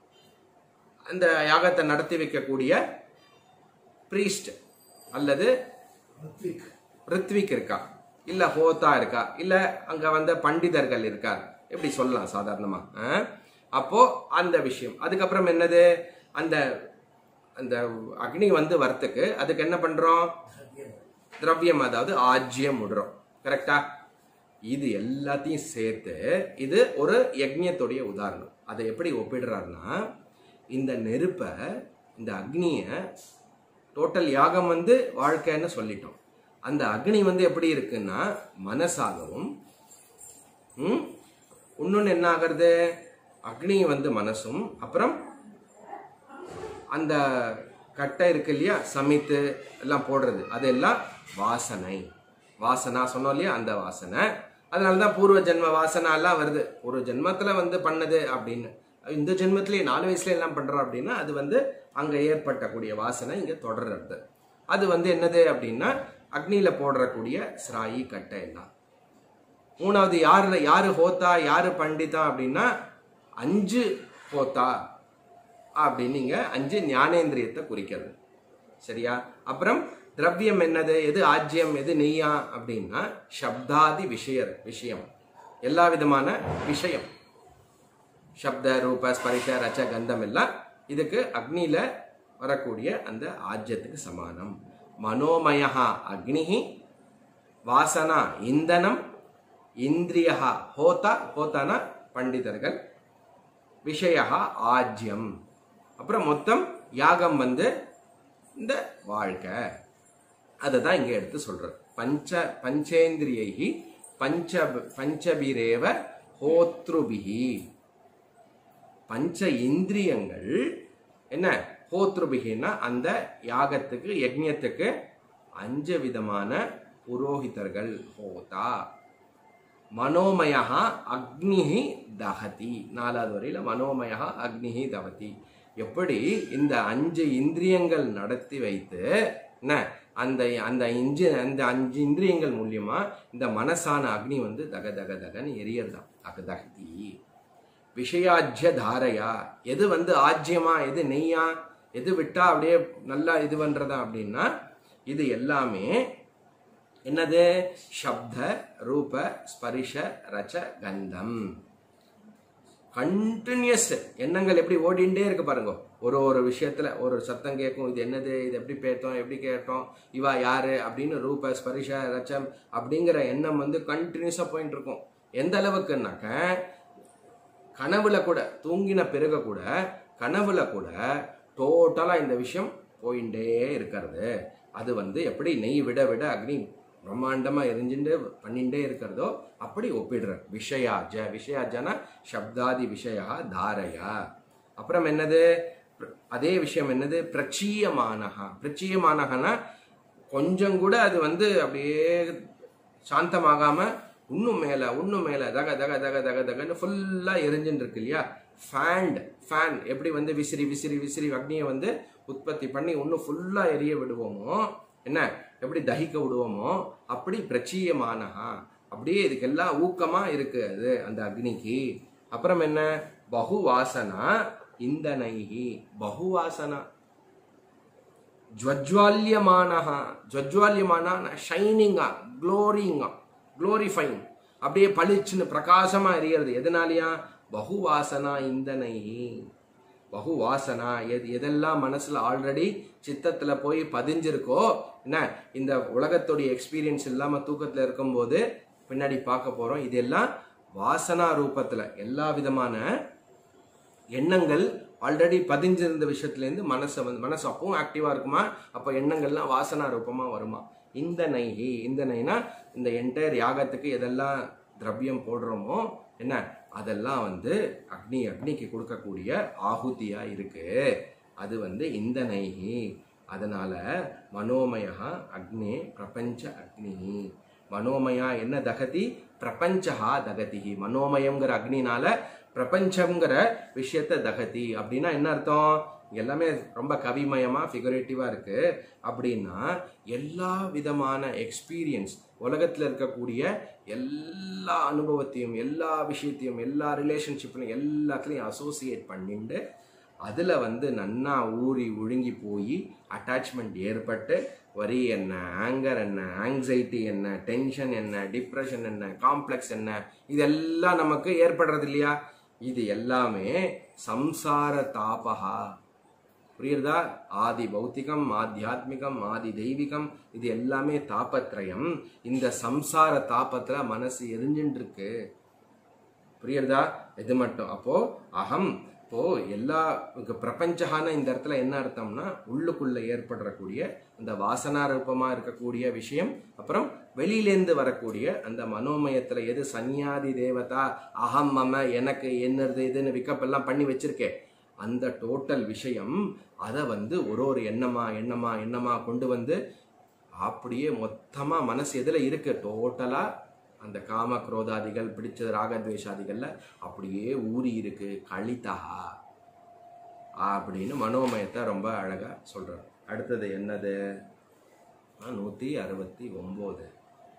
அந்த யாகத்தை நடத்தி வைக்கக்கூடிய பிரீஸ்ட் அல்லது ரித்விக் இருக்கா இல்ல ஹோதா இருக்கா இல்ல அங்க வந்த பண்டிதர்கள் இருக்கா எப்படி சொல்லலாம் சாதாரணமா ஆ? அப்போ அந்த விஷயம் அதுக்கப்புறம் என்னது அந்த அந்த அக்னி வந்து வரத்துக்கு அதுக்கு என்ன பண்றோம் திரவியம் அதாவது ஆஜ்யம் விடுறோம் கரெக்டா இது எல்லாத்தையும் சேர்த்து இது ஒரு யஜ்ஞத்துடைய உதாரணம் அதை எப்படி ஒப்பிடுறாருன்னா இந்த நெருப்பை இந்த அக்னியை டோட்டல் யாகம் வந்து வாழ்க்கைன்னு சொல்லிட்டோம் அந்த அக்னி வந்து எப்படி இருக்குன்னா மனசாகவும் ம் இன்னொன்று என்ன ஆகிறது அக்னி வந்து மனசும் அப்புறம் அந்த கட்டை இருக்கு இல்லையா சமைத்து எல்லாம் போடுறது அதெல்லாம் வாசனை வாசனா சொன்னோம் இல்லையா அந்த வாசனை அதனால தான் பூர்வ ஜென்ம வாசனா எல்லாம் வருது ஒரு ஜென்மத்துல வந்து பண்ணது அப்படின்னு இந்த ஜென்மத்திலேயே நாலு வயசுல எல்லாம் பண்றோம் அப்படின்னா அது வந்து அங்க ஏற்பட்டக்கூடிய வாசனை இங்க தொடர்றது அது வந்து என்னது அப்படின்னா அக்னியில போடுறக்கூடிய சிராயி கட்டை எல்லாம் மூணாவது யாரு யாரு ஹோத்தா யாரு பண்டிதா அப்படின்னா அஞ்சு ஹோத்தா அப்படின்னு இங்க அஞ்சு ஞானேந்திரியத்தை குறிக்கிறது சரியா அப்புறம் திரவியம் என்னது எது ஆஜ்யம் எது நெய்யா அப்படின்னா சப்தாதி விஷய விஷயம் எல்லா விதமான விஷயம் சப்த ரூப ஸ்பரிச ரச்ச கந்தம் எல்லாம் இதுக்கு அக்னியில வரக்கூடிய அந்த ஆஜ்யத்துக்கு சமானம் மனோமயா அக்னிஹி வாசனா இந்தனம் இந்திரியா ஹோதா ஹோதானா பண்டிதர்கள் விஷய ஆஜ்யம் அப்புறம் மொத்தம் யாகம் வந்து இந்த வாழ்க்கை அதை தான் இங்க எடுத்து சொல்றது பஞ்ச பஞ்சேந்திரியை பஞ்ச பஞ்சபிரேவ ஹோத்ருபிகி பஞ்ச இந்திரியங்கள் என்ன ஹோத்ருபிகின்னா அந்த யாகத்துக்கு யஜ்ஞத்துக்கு அஞ்சு விதமான புரோகிதர்கள் ஹோதா மனோமயா அக்னிஹி தகதி நாலாவது வரையில மனோமயா அக்னிஹி தவதி எப்படி இந்த அஞ்சு இந்திரியங்கள் நடத்தி வைத்து என்ன அந்த அந்த இஞ்சு அந்த அஞ்சு இந்திரியங்கள் மூலியமா இந்த மனசான அக்னி வந்து தக தக தகன்னு எரியறதாம் தக தகதி விஷயாஜ்ய தாரையா எது வந்து ஆஜ்யமா எது நெய்யா எது விட்டா அப்படியே நல்லா இது பண்றதா அப்படின்னா இது எல்லாமே என்னது சப்த ரூப ஸ்பரிஷ ரச்ச கந்தம் கண்டினியூஸ் எண்ணங்கள் எப்படி ஓடிண்டே இருக்கு பாருங்க ஒரு ஒரு விஷயத்துல ஒரு சத்தம் கேட்கும் இது என்னது இது எப்படி பேத்தோம் எப்படி கேட்டோம் இவா யாரு அப்படின்னு ரூப ஸ்பரிஷ ரச்சம் அப்படிங்கிற எண்ணம் வந்து கண்டினியூஸா போயிட்டு இருக்கும் எந்த அளவுக்குன்னாக்க கனவுல கூட தூங்கின பிறகு கூட கனவுல கூட டோட்டலா இந்த விஷயம் போயிட்டே இருக்கிறது அது வந்து எப்படி நெய் விட விட அக்னி பிரம்மாண்டமா எரிஞ்சுட்டு பண்ணிட்டே இருக்கிறதோ அப்படி ஒப்பிடுற விஷயாஜ விஷயாஜனா சப்தாதி விஷயா தாரையா அப்புறம் என்னது அதே விஷயம் என்னது பிரச்சீயமானகா பிரச்சீயமானகனா கொஞ்சம் கூட அது வந்து அப்படியே சாந்தமாகாம இன்னும் மேல இன்னும் மேல தக தக தக தக தகன்னு ஃபுல்லா எரிஞ்சுட்டு இருக்கு இல்லையா ஃபேண்ட் ஃபேன் எப்படி வந்து விசிறி விசிறி விசிறி அக்னியை வந்து உற்பத்தி பண்ணி இன்னும் ஃபுல்லா எரிய விடுவோமோ என்ன எப்படி தகிக்க விடுவோமோ அப்படி பிரச்சீயமானஹா அப்படியே இதுக்கெல்லாம் ஊக்கமா இருக்கு அது அந்த அக்னிக்கு அப்புறம் என்ன பகுவாசனா இந்தனைகி பகுவாசனா ஜுவஜ்வால்யமானஹா ஜுவஜ்வால்யமான ஷைனிங்கா க்ளோரிங்கா க்ளோரிஃபைங் அப்படியே பளிச்சுன்னு பிரகாசமா எரியறது எதனாலயா பகுவாசனா இந்தனை பகுவாசனா எது எதெல்லாம் மனசுல ஆல்ரெடி சித்தத்துல போய் பதிஞ்சிருக்கோ என்ன இந்த உலகத்துடைய எக்ஸ்பீரியன்ஸ் இல்லாம தூக்கத்துல இருக்கும்போது பின்னாடி பார்க்க போறோம் இதெல்லாம் வாசனா ரூபத்துல எல்லா விதமான எண்ணங்கள் ஆல்ரெடி பதிஞ்சிருந்த விஷயத்துலேருந்து மனசை வந்து மனசு அப்பவும் ஆக்டிவாக இருக்குமா அப்போ எண்ணங்கள்லாம் வாசனா ரூபமாக வருமா இந்த நெய் இந்த நெய்னா இந்த என்டையர் யாகத்துக்கு எதெல்லாம் திரவியம் போடுறோமோ என்ன அதெல்லாம் வந்து அக்னி அக்னிக்கு கொடுக்கக்கூடிய ஆகுதியா இருக்கு அது வந்து இந்த நெய் அதனால மனோமயா அக்னி பிரபஞ்ச அக்னி மனோமயா என்ன தகதி பிரபஞ்சஹா தகதி மனோமயம்ங்கிற அக்னினால பிரபஞ்சம்ங்கிற விஷயத்த தகதி அப்படின்னா என்ன அர்த்தம் இங்க எல்லாமே ரொம்ப கவிமயமா ஃபிகரேட்டிவா இருக்கு அப்படின்னா எல்லா விதமான எக்ஸ்பீரியன்ஸ் உலகத்துல இருக்கக்கூடிய எல்லா அனுபவத்தையும் எல்லா விஷயத்தையும் எல்லா ரிலேஷன்ஷிப்லையும் எல்லாத்துலையும் அசோசியேட் பண்ணிட்டு அதில் வந்து நன்னா ஊறி ஒழுங்கி போய் அட்டாச்மெண்ட் ஏற்பட்டு வரி என்ன ஆங்கர் என்ன ஆங்ஸைட்டி என்ன டென்ஷன் என்ன டிப்ரெஷன் என்ன காம்ப்ளெக்ஸ் என்ன இதெல்லாம் நமக்கு ஏற்படுறது இல்லையா இது எல்லாமே சம்சார தாபகா புரியுறதா ஆதி பௌத்திகம் ஆத்தியாத்மிகம் ஆதி தெய்வீகம் இது எல்லாமே தாபத்ரயம் இந்த சம்சார தாபத்துல மனசு எரிஞ்சுட்டு இருக்கு புரியுறதா இது மட்டும் அப்போ அகம் இப்போ எல்லா இங்க பிரபஞ்சகான இந்த இடத்துல என்ன அர்த்தம்னா உள்ளுக்குள்ள ஏற்படக்கூடிய அந்த வாசனா ரூபமா இருக்கக்கூடிய விஷயம் அப்புறம் வெளியிலேந்து வரக்கூடிய அந்த மனோமயத்துல எது சன்னியாதி தேவதா அகம் மம எனக்கு என்னது இதுன்னு விக்கப் எல்லாம் பண்ணி வச்சிருக்கேன் அந்த டோட்டல் விஷயம் அதை வந்து ஒரு ஒரு எண்ணமா எண்ணமா எண்ணமா கொண்டு வந்து அப்படியே மொத்தமா மனசு எதுல இருக்கு டோட்டலா அந்த காம குரோதாதிகள் பிடிச்ச ராகத்வேஷாதிகள்ல அப்படியே ஊறி இருக்கு கழித்தா அப்படின்னு மனோமயத்தை ரொம்ப அழகா சொல்றாரு அடுத்தது என்னது ஆ, நூத்தி அறுபத்தி ஒன்பது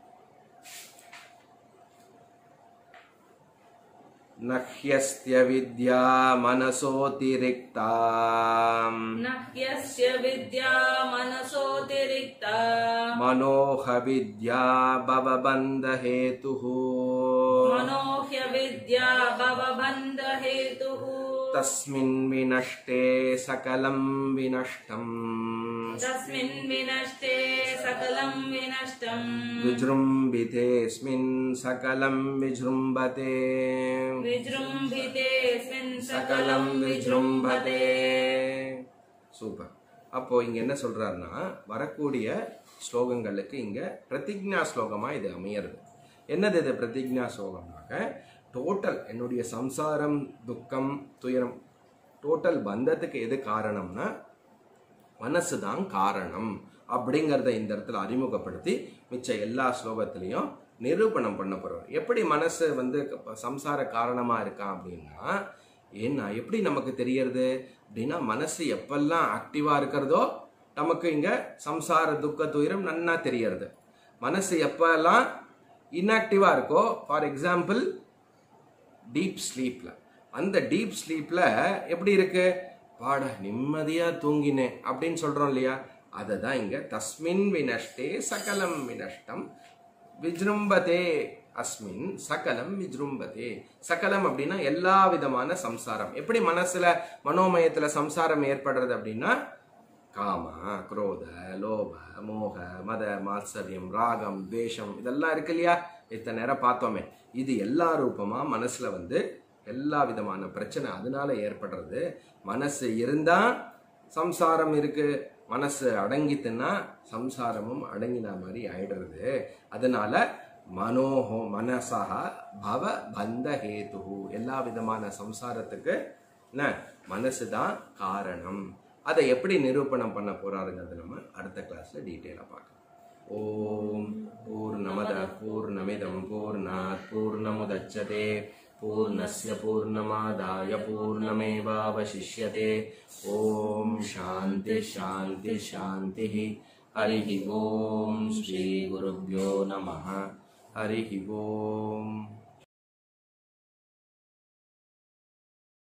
நஹ்யஸ்திய வித்யா மனசோதிரிக்தா न ह्यस्य विद्या मनसोऽतिरिक्ता मनोह विद्या भवबन्ध हेतुः मनोह्य विद्या भवबन्धहेतुः तस्मिन् विनष्टे सकलं विनष्टम् तस्मिन् विनष्टे सकलं विनष्टम् विजृम्भितेऽस्मिन् सकलं विजृम्भते विजृम्भितेऽस्मिन् सकलं सकलं विजृम्भते विजृम्भते சூப்பர் அப்போ இங்க என்ன சொல்றாருன்னா வரக்கூடிய ஸ்லோகங்களுக்கு இங்க பிரதிஜ்ஞா ஸ்லோகமா இது அமையிறது என்னது இது பிரதிஜ்ஞா ஸ்லோகமாக டோட்டல் என்னுடைய சம்சாரம் துக்கம் துயரம் டோட்டல் பந்தத்துக்கு எது காரணம்னா மனசு தான் காரணம் அப்படிங்கிறத இந்த இடத்துல அறிமுகப்படுத்தி மிச்ச எல்லா ஸ்லோகத்திலையும் நிரூபணம் பண்ண போறோம் எப்படி மனசு வந்து க- சம்சார காரணமா இருக்கான் அப்படின்னா ஏன்னா எப்படி நமக்கு தெரியறது அப்படின்னா மனசு எப்பெல்லாம் ஆக்டிவா இருக்கிறதோ நமக்கு இங்க சம்சார துக்க துயரம் நன்னா தெரியறது மனசு எப்பெல்லாம் இன்ஆக்டிவா இருக்கோ ஃபார் எக்ஸாம்பிள் டீப் ஸ்லீப்ல அந்த டீப் ஸ்லீப்ல எப்படி இருக்கு பாட நிம்மதியா தூங்கினேன் அப்படின்னு சொல்றோம் இல்லையா அதை தான் இங்க தஸ்மின் வினஷ்டே சகலம் வினஷ்டம் விஜృంభதே அஸ்மின் சகலம் விஜృంభதே சகலம் அப்படின்னா எல்லா விதமான சம்சாரம் எப்படி மனசுல மனோமயத்துல சம்சாரம் ஏற்படுறது அப்படின்னா காம குரோத லோப மோக மத மாத்சரியம் ராகம் துவேஷம் இதெல்லாம் இருக்கு இல்லையா இத்தனை நேரம் பார்த்தோமே இது எல்லா ரூபமா மனசுல வந்து எல்லா விதமான பிரச்சனை அதனால ஏற்படுறது மனசு இருந்தா சம்சாரம் இருக்கு மனசு அடங்கித்துன்னா சம்சாரமும் அடங்கின மாதிரி ஆயிடுறது அதனால மனோஹோ மனசா பவ பந்த ஹேது எல்லா விதமான சம்சாரத்துக்கு என்ன மனசு தான் காரணம் அதை எப்படி நிரூபணம் பண்ண போறாருங்கிறது நம்ம அடுத்த கிளாஸ்ல டீட்டெயிலாக பார்க்கலாம் ஓம் பூர்ணமத பூர்ணமிதம் பூர்ணாத் பூர்ணமுதச்சதே பூர்ணஸ்ய பூர்ணமாதாய பூர்ணமேவாவசிஷ்யते ஓம் சாந்தி சாந்தி சாந்தி ஹரிஹி ஓம் ஸ்ரீ குருभ्यो நமः ஹரிஹி ஓம்